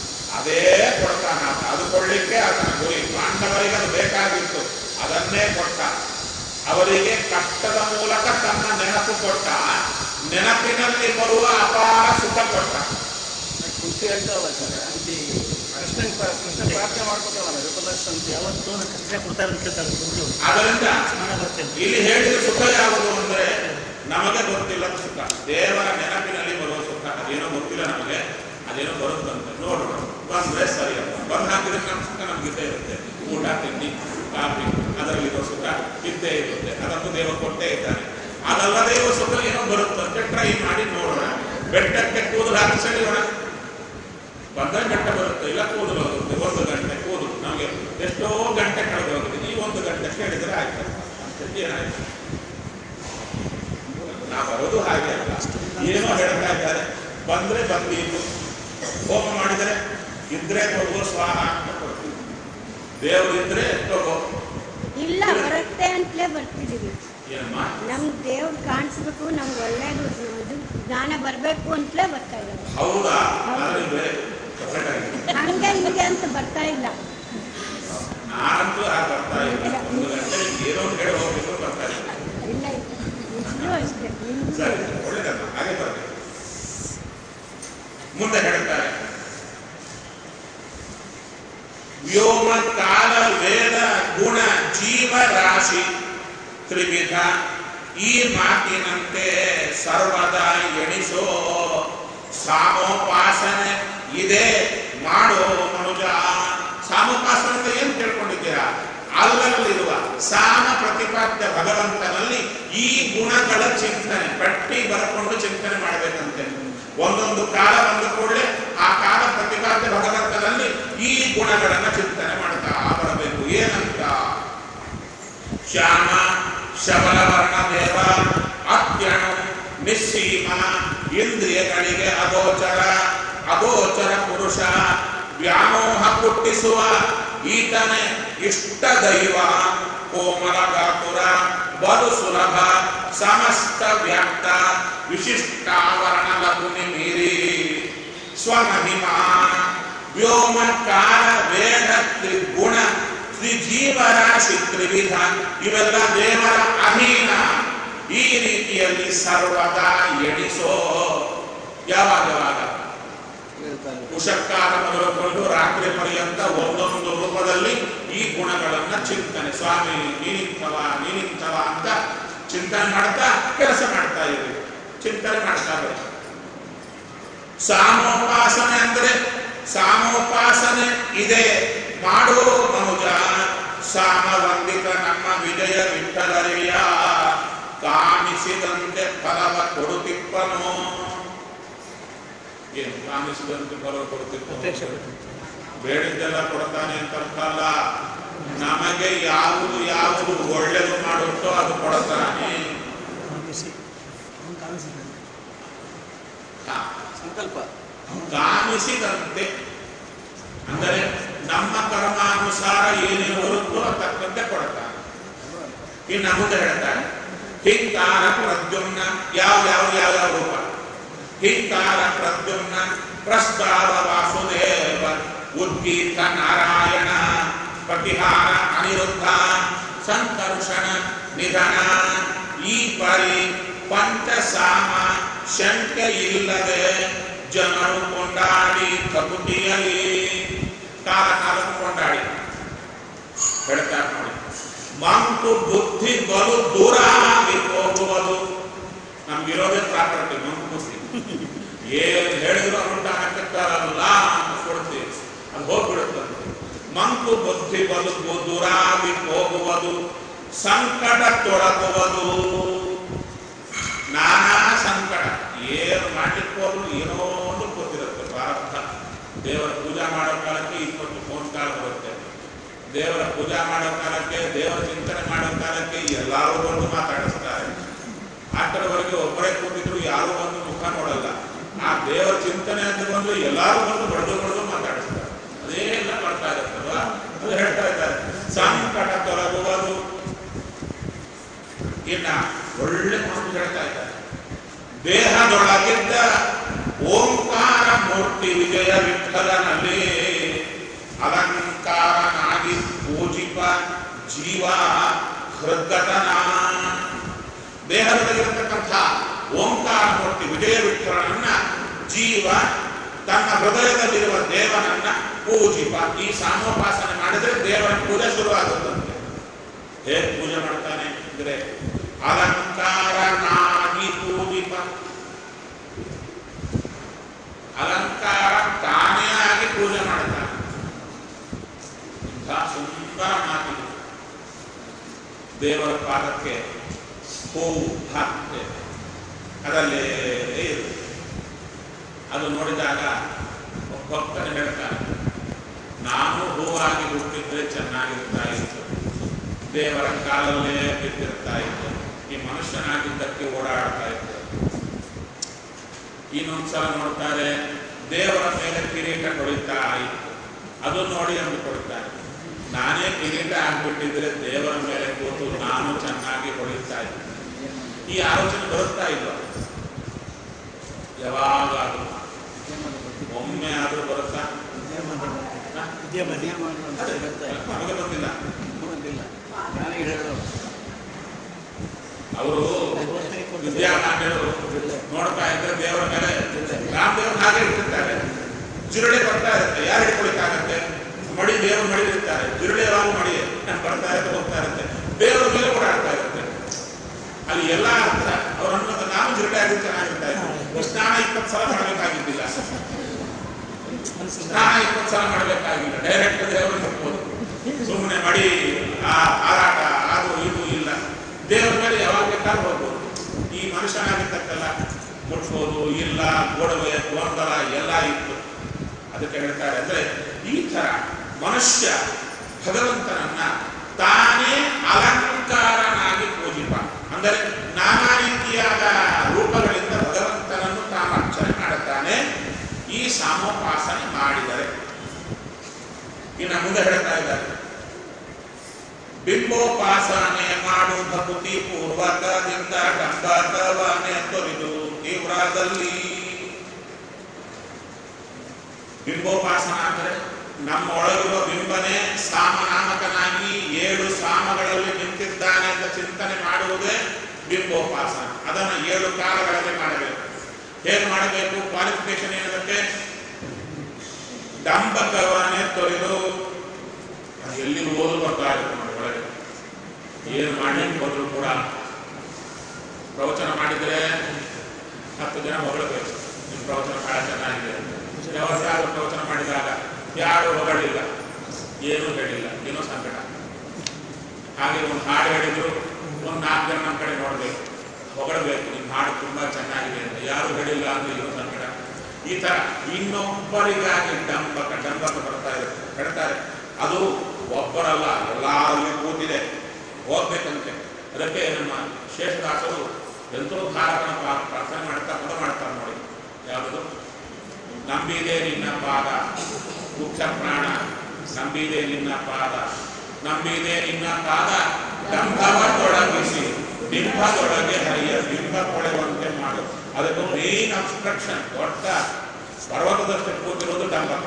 ಅದೇ ಕೊಡ್ತಾನ ಆತ. ಅದು ಕೊಡ್ಲಿಕ್ಕೆ ಆತನ ಗುರಿ ಪಾಂಡವರಿಗೆ ಅದು ಬೇಕಾಗಿತ್ತು ಅದನ್ನೇ ಕೊಟ್ಟ ಅವರಿಗೆ ಕಷ್ಟದ ಮೂಲಕ ತನ್ನ ನೆನಪು ಕೊಟ್ಟ ನೆನಪಿನಲ್ಲಿ ಬರುವ ಅಪಾರ ಸುಖ ಕೊಟ್ಟ ಕುಂತಿ ಹೇಳ್ತಾವಲ್ಲ ಸರ್ ಇಲ್ಲಿ ಕೃಷ್ಣ ಕೃಷ್ಣ ಪ್ರಾರ್ಥನೆ ಮಾಡ್ಕೊತಾವಲ್ಲ ರಿಪಲಸ್ ಅಂತ ಯಾವತ್ತೂ ಕೃಷ್ಣ ಕೊಡ್ತಾರೆ ಅಂತ ಕೇಳ್ತಾರೆ ಗುರುಜಿ ಅವರು. ಅದರಿಂದ ಸ್ನಾನ ಬರುತ್ತೆ ಅಂತ. ಇಲ್ಲಿ ಹೇಳಿದ ಸುಖ ಯಾವುದು ಅಂದ್ರೆ ನಮಗೆ ಗೊತ್ತಿಲ್ಲ ಸುಖ ದೇವರ ನೆನಪಿನಲ್ಲಿ ಬರುವ ಸುಖ ಅದೇನೋ ಗೊತ್ತಿಲ್ಲ ನಮಗೆ ಅದೇನೋ ಬರುತ್ತಂತೆ ನೋಡೋಣ ಬಂದ್ರೆ ಸರಿ ಅಲ್ಲ ಬಂದ್ ಹಾಕಿದ್ರೆ ನಮ್ಮ ಸುಖ ನಮ್ಗೆ ಇದ್ದೇ ಇರುತ್ತೆ ಊಟ ತಿಂಡಿ ಕಾಫಿ ಅದರಲ್ಲಿರೋ ಸುಖ ಇದ್ದೇ ಇರುತ್ತೆ ಅದನ್ನು ದೇವ ಕೊಟ್ಟೇ ಇದ್ದಾನೆ ಅದಲ್ಲದೆ ಇರುವ ಸುಖ ಏನೋ ಬರುತ್ತಂತೆ ಟ್ರೈ ಮಾಡಿ ನೋಡೋಣ ಬೆಟ್ಟಕ್ಕೆ ಕೂದಲು ಹಾಕಿ ಸೆಳೆಯೋಣ ಬಂದ್ರೆ ಬೆಟ್ಟ ಬರುತ್ತೆ ಇಲ್ಲ ಕೂದಲು ಹೋಗುತ್ತೆ ಒಂದು ಗಂಟೆ ಕೂದಲು ನಮಗೆ ಎಷ್ಟೋ ಗಂಟೆ ಕಳೆದು ಹೋಗುತ್ತೆ ಈ ಒಂದು ಗಂಟೆ ಕೇಳಿದ್ರೆ ಆಯ್ತು ಅಂತ ಏನಾಯ್ತು ನಾ ಬರೋದು ಹಾಗೆ ಅಲ್ಲ ಏನೋ ಹೇಳ್ತಾ ಇದ್ದಾರೆ ಬಂದ್ರೆ ಬಂದೀತು ಹೋಮ ಮಾಡಿದರೆ ಇದ್ರೆ ತಗೋ ಸ್ವಾಹ ಅಂತ ಕೊಡ್ತೀವಿ ದೇವರು ಇದ್ರೆ ತಗೋ ಇಲ್ಲ ಬರುತ್ತೆ ಅಂತಲೇ ಬರ್ತಿದೀವಿ ಏನಮ್ಮ ನಮ್ ದೇವ್ರು ಕಾಣಿಸ್ಬೇಕು ನಮ್ಗೆ ಒಳ್ಳೇದು ಇದು ಜ್ಞಾನ ಬರಬೇಕು ಅಂತಲೇ ಬರ್ತಾ ಇದ್ದಾರೆ ಹೌದಾ ಆದ್ರೆ ಬೇರೆ separate ಆಗಿ. ಹಂಗೆ ಹಿಂಗೆ ಅಂತ ಬರ್ತಾ ಇಲ್ಲ ನಾನಂತೂ ಹಾಗೆ ಬರ್ತಾ ಇಲ್ಲ ಒಂದು ಗಂಟೆ ಏನೋ ಒಂದು ಹೇಳಿ ಹೋಗ್ಬೇಕು ಬರ್ತಾ ಇಲ್ಲ ಇಲ್ಲ ಇಷ್ಟು ಅಷ್ಟೇ ನಿಮ್ದು ಸರಿ ಒಳ್ಳೆದಲ್ಲ ಹಾಗೆ ಬರಬೇಕು ಮುಂದೆ ಹೇಳ್ತಾರೆ ವ್ಯೋಮ ಕಾಲ ವೇದ ಗುಣ ಜೀವ ರಾಶಿ ತ್ರಿವಿಧ ಈ ಮಾತಿನಂತೆ ಸರ್ವದಾ ಎಣಿಸೋ ಸಾಮೋಪಾಸನೆ ಇದೆ ಮಾಡೋ ಮನುಜ ಸಾಮೋಪಾಸನೆ ಅಂತ ಏನು ತಿಳ್ಕೊಂಡಿದ್ದೀರಾ ಅಲ್ಲಲ್ಲಿರುವ ಸಾಮ ಪ್ರತಿಪಾದ್ಯ ಭಗವಂತನಲ್ಲಿ ಈ ಗುಣಗಳ ಚಿಂತನೆ ಪಟ್ಟಿ ಬರಕೊಂಡು ಚಿಂತನೆ ಮಾಡಬೇಕಂತೆ ಒಂದೊಂದು ಕಾಲ ಬಂದ ಕೂಡಲೇ ಆ ಕಾಲ ಪ್ರತಿಪಾದ್ಯ ಭಗವಂತನಲ್ಲಿ ಈ ಗುಣಗಳನ್ನ ಚಿಂತನೆ ಮಾಡ್ತಾ ಬರಬೇಕು ಏನಂತ ಶ್ಯಾಮ ಶಬಲ ವರ್ಣ ದೇವ ಅತ್ಯಣು ನಿಸ್ಸೀಮ ಇಂದ್ರಿಯಗಳಿಗೆ ಅಗೋಚರ ಅಗೋಚರ ಪುರುಷ ವ್ಯಾಮೋಹ ಹುಟ್ಟಿಸುವ ಈತನೇ ಇಷ್ಟ ದೈವ ಕೋಮಲ ಗಾತುರ ಬಲು ಸುಲಭ ಸಮಸ್ತ ವ್ಯಕ್ತ ವಿಶಿಷ್ಟಾವರಣ ಲಘುನಿ ಮೀರಿ ಸ್ವಮಹಿಮಾ ವ್ಯೋಮಕಾರ ವೇದ ತ್ರಿಗುಣ ತ್ರಿಜೀವರಾಶಿ ತ್ರಿವಿಧ ಇವೆಲ್ಲ ದೇವರ ಅಧೀನ ಈ ರೀತಿಯಲ್ಲಿ ಸರ್ವದಾ ಎಣಿಸೋ ಯಾವಾಗ ಯಾವಾಗ ಹೇಳ್ತಾರೆ ಉಷಕ್ಕಾಲ ಮೊದಲುಕೊಂಡು ರಾತ್ರಿ ಪರ್ಯಂತ ಒಂದೊಂದು ರೂಪದಲ್ಲಿ ಈ ಗುಣಗಳನ್ನ ಚಿಂತನೆ ಸ್ವಾಮಿ ನೀನಿಂತವ ನೀನಿಂತವ ಅಂತ ಚಿಂತನೆ ಮಾಡ್ತಾ ಕೆಲಸ ಮಾಡ್ತಾ ಇರಿ ಚಿಂತನೆ ಮಾಡ್ತಾ ಬರಿ ಸಾಮೋಪಾಸನೆ ಅಂದ್ರೆ ಸಾಮೋಪಾಸನೆ ಇದೆ ಮಾಡೋ ಮನುಜ ಸಾಮವಂದಿತ ನಮ್ಮ ವಿಜಯ ವಿಠಲರಿಯ ಕಾಣಿಸಿದಂತೆ ಫಲವ ಕೊಡುತ್ತಿಪ್ಪನೋ ಏನು ಕಾಣಿಸಿದಂತೆ ಫಲವ ಪ್ರತ್ಯಕ್ಷ ಕೊಡುತ್ತಿಪ್ಪ ಬೇಡಿದ್ದೆಲ್ಲ ಕೊಡ್ತಾನೆ ಅಂತ ಅರ್ಥ ಅಲ್ಲ ನಮಗೆ ಯಾವುದು ಯಾವುದು ಒಳ್ಳೆಯದು ಮಾಡುತ್ತೋ ಅದು ಕೊಡ್ತಾನೆ ಕಾಣಿಸಿ ಅವ್ನು ಕಾಣಿಸಿದ್ದಾನೆ ಹಾ. ಸಂಕಲ್ಪ ಕಾಣಿಸಿದಂತೆ ಅಂದರೆ ನಮ್ಮ ಕರ್ಮಾನುಸಾರ ಏನೇನು ಬರುತ್ತೋ ತಕ್ಕಂತೆ ಕೊಡ್ತಾನೆ ಇನ್ನು ಮುಂದೆ ಹೇಳ್ತಾನೆ ಹಿಂಕಾರ ಪ್ರದ್ಯುಮ್ನ ಯಾವ ಯಾವ ಯಾವ ಯಾವ ರೂಪ ಹಿಂಕಾರ ಪ್ರದ್ಯುಮ್ನ ಪ್ರಸ್ತಾವ ವಾಸುದೇವ ಉದ್ಗೀತ ನಾರಾಯಣ ಪ್ರತಿಹಾರ ಅನಿರುದ್ಧ ಸಂಕರ್ಷಣ ನಿಧನ ಈ ಪರಿ ಪಂಚಸಾಮ ಶಂಕೆ ಇಲ್ಲದೆ ಜನರು ಕೊಂಡಾಡಿ ಕಪುಟಿಯಲಿ ಕಾಲ ಕಾಲಕ್ಕೆ ಕೊಂಡಾಡಿ ಹೇಳ್ತಾರೆ ನೋಡಿ ಮಂಕು ಬುದ್ಧಿ ಬಲು ದೂರ ಆಗಿ ಹೋಗುವುದು ನಮ್ಗಿರೋದೇ ಪ್ರಾಪರ್ಟಿ ಮಂಕು ಬುದ್ಧಿ ಏನ್ ಹೇಳಿದ್ರು ಅನುಂಟ ಹಾಕತ್ತಾರಲ್ಲ ಅಂತ ಕೊಡ್ತೀವಿ ಅದು ಹೋಗ್ಬಿಡುತ್ತಂತೆ ಮಂಕು ಬುದ್ಧಿ ಬಲು ದೂರ ಆಗಿ ಹೋಗುವುದು ಸಂಕಟ ತೊಡಗುವುದು ನಾನಾ ಸಂಕಟ ಏನು ಮಾಡ್ಲಿಕ್ಕೆ ಹೋದ್ರು ಏನೋ ಒಂದು ಗೊತ್ತಿರುತ್ತೆ ಪ್ರಾರಬ್ಧ ದೇವರ ಪೂಜಾ ಮಾಡೋ ಕಾಲಕ್ಕೆ ಇಪ್ಪತ್ತು ಫೋನ್ ಕಾಲ್ ಬರುತ್ತೆ ದೇವರ ಪೂಜಾ ಮಾಡೋ ಕಾಲಕ್ಕೆ ದೇವರ ಚಿಂತನೆ ಮಾಡೋ ಕಾಲಕ್ಕೆ ಎಲ್ಲರೂ ಬಂದು ಮಾತಾಡಿಸ್ತಾರೆ ಅಷ್ಟರವರೆಗೆ ಒಬ್ಬರೇ ಕೂತಿದ್ರು ಯಾರು ಬಂದು ಮುಖ ನೋಡಲ್ಲ ಆ ದೇವರ ಚಿಂತನೆ ಅಂತ ಬಂದು ಎಲ್ಲರೂ ಬಂದು ಬಡ್ದು ಬಡ್ದು ಮಾತಾಡಿಸ್ತಾರೆ ಅದೇ ಎಲ್ಲ ಮಾಡ್ತಾ ಇರುತ್ತಲ್ವಾ ಅದು ಹೇಳ್ತಾ ಇದ್ದಾರೆ ಸಂಕಟ ತೊಲಗುವುದು ಇನ್ನ ಒಳ್ಳೆ ಮಾತು ಹೇಳ್ತಾ ಇದ್ದಾರೆ ದೇಹದೊಳಗಿದ್ದ ಓಂಕಾರ ಮೂರ್ತಿ ವಿಜಯ ವಿಠಲನಲ್ಲಿ ಹೃದ್ಗತನ ದೇಹದಲ್ಲಿರತಕ್ಕಂಥ ಓಂಕಾರ ಮೂರ್ತಿ ವಿಜಯ ವಿಠಲನನ್ನ ಜೀವ ತನ್ನ ಹೃದಯದಲ್ಲಿರುವ ದೇವನನ್ನ ಪೂಜಿಪ ಈ ಸಾಮೋಪಾಸನೆ ಮಾಡಿದ್ರೆ ದೇವರ ಪೂಜೆ ಶುರುವಾಗುತ್ತಂತೆ ಹೇಗೆ ಪೂಜೆ ಮಾಡ್ತಾನೆ ಅಂದ್ರೆ ಅಲಂಕಾರನಾಗಿ ಪೂಜಿಪ ಅಲಂಕಾರ ತಾನೇ ಆಗಿ ಪೂಜೆ ಮಾಡ್ತಾನೆ ಇಂಥ ಸುಂದರ ಮಾತಿದೆ ದೇವರ ಪಾದಕ್ಕೆ ಹೂವು ಹಾಕ್ತೇವೆ ಅದಲ್ಲೇ ಇರುತ್ತೆ ಅದು ನೋಡಿದಾಗ ಒಬ್ಬ ಭಕ್ತನು ಹೇಳ್ತಾನೆ ನಾನು ಹೂವಾಗಿ ಹುಟ್ಟಿದ್ರೆ ಚೆನ್ನಾಗಿರ್ತಾ ಇತ್ತು ದೇವರ ಕಾಲಲ್ಲೇ ಬಿದ್ದಿರ್ತಾ ಇತ್ತು ಈ ಮನುಷ್ಯನಾಗಿದ್ದಕ್ಕೆ ಓಡಾಡ್ತಾ ಇತ್ತು ಇನ್ನೊಂದ್ಸಲ ನೋಡ್ತಾರೆ ದೇವರ ಮೇಲೆ ಕಿರೀಟ ಕೊಡಿತಾ ಇತ್ತು ಅದು ನೋಡಿ ಅಂದುಕೊಳ್ತಾರೆ ನಾನೇ ಕಿರೀಟ ಆಗ್ಬಿಟ್ಟಿದ್ರೆ ದೇವರ ಮೇಲೆ ಕೂತು ನಾನು ಚೆನ್ನಾಗಿ ಹೊಡಿತಾ ಇದ್ದೆ ಈ ಆಲೋಚನೆ ಬರುತ್ತಾ ಇಲ್ಲ ಯಾವಾಗಾದ್ರೂ ಒಮ್ಮೆ ಆದ್ರೂ ಬರುತ್ತಾ ಹಾ? ವಿದ್ಯೆ ಮನೆ ಅದೇ, ನಮಗೆ ಬಂದಿಲ್ಲ ನನಗೆ ಹೇಳು ಅವರು ವಿದ್ಯಾಮಾನ್ಯರು ನೋಡ್ತಾ ಇದ್ರೆ ದೇವರ ಮೇಲೆ ರಾಮದೇವ್ರ ಹಾಗೆ ಇಟ್ಟಿರ್ತಾರೆ ಜಿರುಳೆ ಬರ್ತಾ ಇರುತ್ತೆ ಯಾರು ಹಿಡ್ಕೊಳಿಕ್ಕಾಗತ್ತೆ ಮಡಿ ದೇವರು ಮಡಿದಿರ್ತಾರೆ ಜಿರುಳೆ ಯಾವಾಗ ಮಡಿ ಬರ್ತಾ ಇರುತ್ತೆ ಹೋಗ್ತಾ ಇರುತ್ತೆ ದೇವರ ಮೇಲೆ ಓಡಾಡ್ತಾ ಇರುತ್ತೆ ಅಲ್ಲಿ ಎಲ್ಲ ಹತ್ರ ಅವ್ರ ಅನ್ನೋದು ನಾನು ಜಿರುಳೆ ಆಗಿ ಚೆನ್ನಾಗಿರ್ತಾ ಇತ್ತು ಸ್ನಾನ ಇಪ್ಪತ್ತು ಸಲ ಮಾಡಬೇಕಾಗಿದ್ದಿಲ್ಲ ಸ್ನಾನ ಇಪ್ಪತ್ತು ಸಲ ಮಾಡಬೇಕಾಗಿಲ್ಲ ಡೈರೆಕ್ಟ್ ದೇವರು ಹೋಗ್ಬೋದು ಸುಮ್ಮನೆ ಮಡಿ ಆ ಹಾರಾಟ ಅದು ಇದು ಇಲ್ಲ ದೇವರ ಮೇಲೆ ಯಾವಾಗ ಬೇಕಾದ್ರೂ ಹೋಗ್ಬೋದು ಈ ಮನುಷ್ಯನಾಗಿರ್ತಕ್ಕಲ್ಲ ಮುಟ್ಬೋದು ಇಲ್ಲ ಗೋಡವೆ ಗೊಂದಲ ಎಲ್ಲ ಇತ್ತು ಅದಕ್ಕೆ ಹೇಳ್ತಾರೆ ಅಂದ್ರೆ ಈ ತರ ಮನುಷ್ಯ ಭಗವಂತನನ್ನ ತಾನೇ ಅಲಂಕಾರನಾಗಿ ಪೂಜಿಪ ಅಂದರೆ ನಾನಾ ರೀತಿಯಾದ ರೂಪಗಳಿಂದ ಭಗವಂತನನ್ನು ತಾನು ಅರ್ಚನೆ ಮಾಡುತ್ತಾನೆ ಈ ಸಾಮೋಪಾಸನೆ ಮಾಡಿದರೆ ಇನ್ನು ಮುಂದೆ ಹೇಳ್ತಾ ಇದ್ದಾರೆ ಬಿಂಬೋಪಾಸನೆ ಮಾಡು ಭಕ್ತಿ ಪೂರ್ವಕದಿಂದ ಡಂಬಕವನೆ ತೊರೆದು ತೀವ್ರದಲ್ಲಿ ಬಿಂಬೋಪಾಸನ ಅಂದರೆ ನಮ್ಮ ಒಳಗಿರುವ ಬಿಂಬನೇ ಸಾಮನಾಮಕನಾಗಿ ಏಳು ಸಾಮಗಳಲ್ಲಿ ನಿಂತಿದ್ದಾನೆ ಅಂತ ಚಿಂತನೆ ಮಾಡುವುದೇ ಬಿಂಬೋಪಾಸನ ಅದನ್ನು ಏಳು ಕಾಲಗಳಲ್ಲಿ ಮಾಡಬೇಕು ಹೇಗೆ ಮಾಡಬೇಕು ಕ್ವಾಲಿಫಿಕೇಶನ್ ಏನದಕ್ಕೆ ಡಂಬಕವನ್ನೇ ತೊರೆದು ಅದು ಎಲ್ಲಿ ಓದು ಬರ್ತಾ ಇರುತ್ತೆ ನೋಡಿ ಒಳಗೆ ಏನು ಮಾಡಿ ಹೋದ್ರು ಕೂಡ ಪ್ರವಚನ ಮಾಡಿದರೆ ಹತ್ತು ಜನ ಹೊಗಳಬೇಕು ನಿಮ್ಮ ಪ್ರವಚನ ಬಹಳ ಚೆನ್ನಾಗಿದೆ ಯಾವತ್ತಾದ್ರೂ ಪ್ರವಚನ ಮಾಡಿದಾಗ ಯಾರು ಹೊಗಳಿಲ್ಲ ಏನೂ ಹೇಳಿಲ್ಲ ಏನೋ ಸಂಕಟ ಹಾಗೆ ಒಂದು ಹಾಡು ಹೇಳಿದ್ರು ಒಂದು ನಾಲ್ಕು ಜನ ನಮ್ಮ ಕಡೆ ನೋಡಬೇಕು ಹೊಗಳಬೇಕು ನಿಮ್ಮ ಹಾಡು ತುಂಬಾ ಚೆನ್ನಾಗಿದೆ ಅಂತ ಯಾರು ಹೇಳಿಲ್ಲ ಅಂದ್ರೆ ಏನೋ ಸಂಕಟ ಈ ತರ ಇನ್ನೊಬ್ಬರಿಗಾಗಿ ಡಂಬಕ ಡಂಬಕ ಬರ್ತಾ ಇರುತ್ತೆ ಹೇಳ್ತಾರೆ ಅದು ಒಬ್ಬರಲ್ಲ ಎಲ್ಲರಲ್ಲಿ ಕೂತಿದೆ ಹೋಗ್ಬೇಕಂತೆ ಅದಕ್ಕೆ ನಮ್ಮ ಶೇಷದಾಸರು ಯಂತ್ರೋದ್ಧಾರಕನ ಪಾ- ಪ್ರಾರ್ಥನೆ ಮಾಡ್ತಾ ಪದ ಮಾಡ್ತಾರೆ ನೋಡಿ ಯಾವುದು ನಂಬಿದೆ ನಿನ್ನ ಪಾದ ಮುಖ್ಯ ಪ್ರಾಣ ನಂಬಿದೆ ನಿನ್ನ ಪಾದ ನಂಬಿದೆ ನಿನ್ನ ಪಾದ ಡಂಬವದೊಳಗಿಸಿ ಬಿಂಬದೊಳಗೆ ಹರಿಯ ಬಿಂಬ ಕೊಳೆಯುವಂತೆ ಮಾಡು ಅದಕ್ಕೆ ಮೇನ್ ಅಬ್ಸ್ಟ್ರಕ್ಷನ್ ದೊಡ್ಡ ಪರ್ವತದಷ್ಟು ಕೂತಿರೋದು ಡಂಬಕ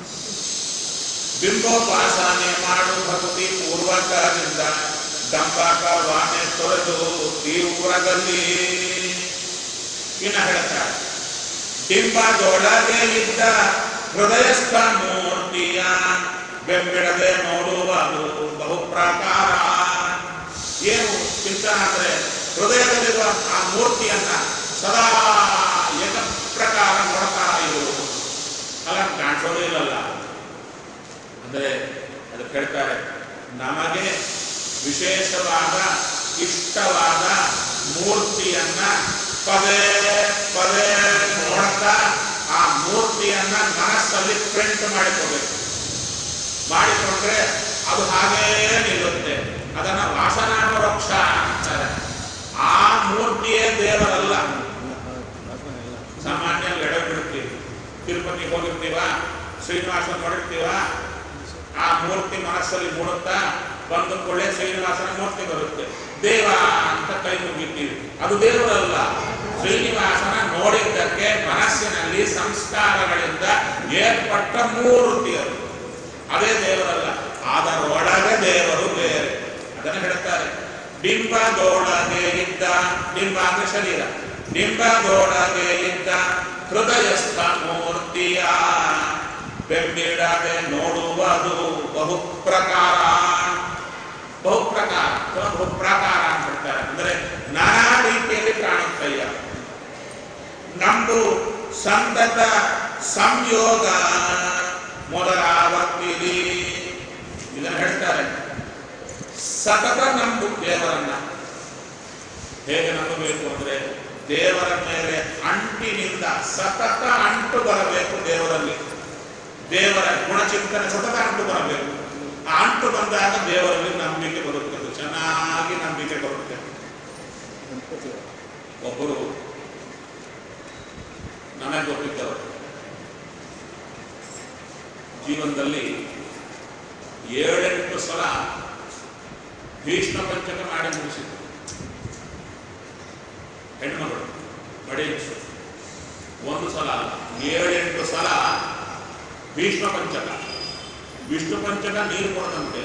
ಬಿಂಬೋಪಾಸನೆ ಮಾಡು ಭಕ್ತಿ ಪೂರ್ವಕದಿಂದ ಡಂಬಕವಾನೆ ತೊರೆದು ತೀವ್ರದಲ್ಲಿ ಇನ್ನು ಹೇಳ್ತಾರೆ ಬಿಂಬದೊಳಗೆ ಇದ್ದ ಹೃದಯಸ್ಥ ಮೂರ್ತಿಯ ಬೆಂಬಿಡದೆ ನೋಡುವುದು ಬಹು ಪ್ರಕಾರ ಏನು ಚಿಂತನ ಅಂದ್ರೆ ಹೃದಯದಲ್ಲಿರುವ ಆ ಮೂರ್ತಿಯನ್ನ ಸದಾ ಏಕ ಪ್ರಕಾರ ನೋಡ್ತಾ ಇರುವುದು ಅಲ್ಲ ಕಾಣಿಸೋದೇ ಇಲ್ಲಲ್ಲ ಅಂದರೆ ಅದು ಕೇಳ್ತಾರೆ ನಮಗೆ ವಿಶೇಷವಾದ ಇಷ್ಟವಾದ ಮೂರ್ತಿಯನ್ನ ಪದೇ ಪದೇ ನೋಡ್ತಾ ಆ ಮೂರ್ತಿಯನ್ನ ಮನಸ್ಸಲ್ಲಿ ಪ್ರಿಂಟ್ ಮಾಡಿಕೊಳ್ಬೇಕು ಮಾಡಿಕೊಂಡ್ರೆ ಅದು ಹಾಗೇ ನಿಲ್ಲುತ್ತೆ ಅದನ್ನ ವಾಸನಾಪರೋಕ್ಷ ಅಂತಾರೆ ಆ ಮೂರ್ತಿಯೇ ದೇವರಲ್ಲ ಸಾಮಾನ್ಯ ಎಡ ಬಿಡ್ತೀವಿ ತಿರುಪತಿಗೆ ಹೋಗಿರ್ತೀವ ಶ್ರೀನಿವಾಸನ ನೋಡಿರ್ತೀವ ಆ ಮೂರ್ತಿ ಮನಸ್ಸಲ್ಲಿ ಮೂಡುತ್ತಾ ಬಂದ ಕೊಳ್ಳೆ ಶ್ರೀನಿವಾಸನ ಮೂರ್ತಿ ಬರುತ್ತೆ ದೇವ ಅಂತ ಕೈ ಮುಗಿತೀವಿ ಅದು ದೇವರಲ್ಲ ಶ್ರೀನಿವಾಸನ ನೋಡಿದ್ದಕ್ಕೆ ಮನಸ್ಸಿನಲ್ಲಿ ಸಂಸ್ಕಾರಗಳಿಂದ ಏರ್ಪಟ್ಟ ಮೂರ್ತಿ ಅದು ಅದೇ ದೇವರಲ್ಲ ಅದರೊಳಗೆ ದೇವರು ಬೇರೆ ಅದನ್ನು ಹೇಳ್ತಾರೆ ಬಿಂಬದೊಳಗೆ ಇದ್ದ ಬಿಂಬ ಅಂದ್ರೆ ಶರೀರ ಬಿಂಬದೊಳಗೆ ಇದ್ದ ಹೃದಯಸ್ಥ ಮೂರ್ತಿಯ ಬೆಂಬಿಡದೆ ನೋಡುವುದು ಬಹು ಪ್ರಕಾರ ಬಹು ಪ್ರಕಾರ ಅಥವಾ ಬಹು ಪ್ರಕಾರ ಅಂತ ಹೇಳ್ತಾರೆ ಅಂದ್ರೆ ನಾನಾ ರೀತಿಯಲ್ಲಿ ಕಾಣುತ್ತಯ್ಯ ನಮ್ದು ಸಂದತ ಸಂಯೋಗ ಮೊದಲಾವತ್ತಿಲಿ ಇದನ್ನು ಹೇಳ್ತಾರೆ ಸತತ ನಂಬು ದೇವರನ್ನ ಹೇಗೆ ನಂಬಬೇಕು ಅಂದ್ರೆ ದೇವರ ಮೇಲೆ ಅಂಟಿನಿಂದ ಸತತ ಅಂಟು ಬರಬೇಕು ದೇವರಲ್ಲಿ ದೇವರ ಗುಣಚಿಂತನೆ ಸತತ ಅಂಟು ಬರಬೇಕು ಆ ಅಂಟು ಬಂದಾಗ ದೇವರಲ್ಲಿ ನಂಬಿಕೆ ಬರುತ್ತದೆ ಚೆನ್ನಾಗಿ ನಂಬಿಕೆ ಬರುತ್ತೆ ಒಬ್ಬರು ನನಗೆ ಗೊತ್ತಿದ್ದವರು ಜೀವನದಲ್ಲಿ ಏಳೆಂಟು ಸಲ ಭೀಷ್ಮ ಪಂಚಕ ಮಾಡಿ ಮುಗಿಸಿದ್ರು ಹೆಣ್ಮಗಳು ಬಡೇಶು ಒಂದು ಸಲ ಅಲ್ಲ, ಏಳೆಂಟು ಸಲ ಭೀಷ್ಮ ಪಂಚಕ ವಿಷ್ಣು ಪಂಚಕ ನೀರು ಕೊಡದಂತೆ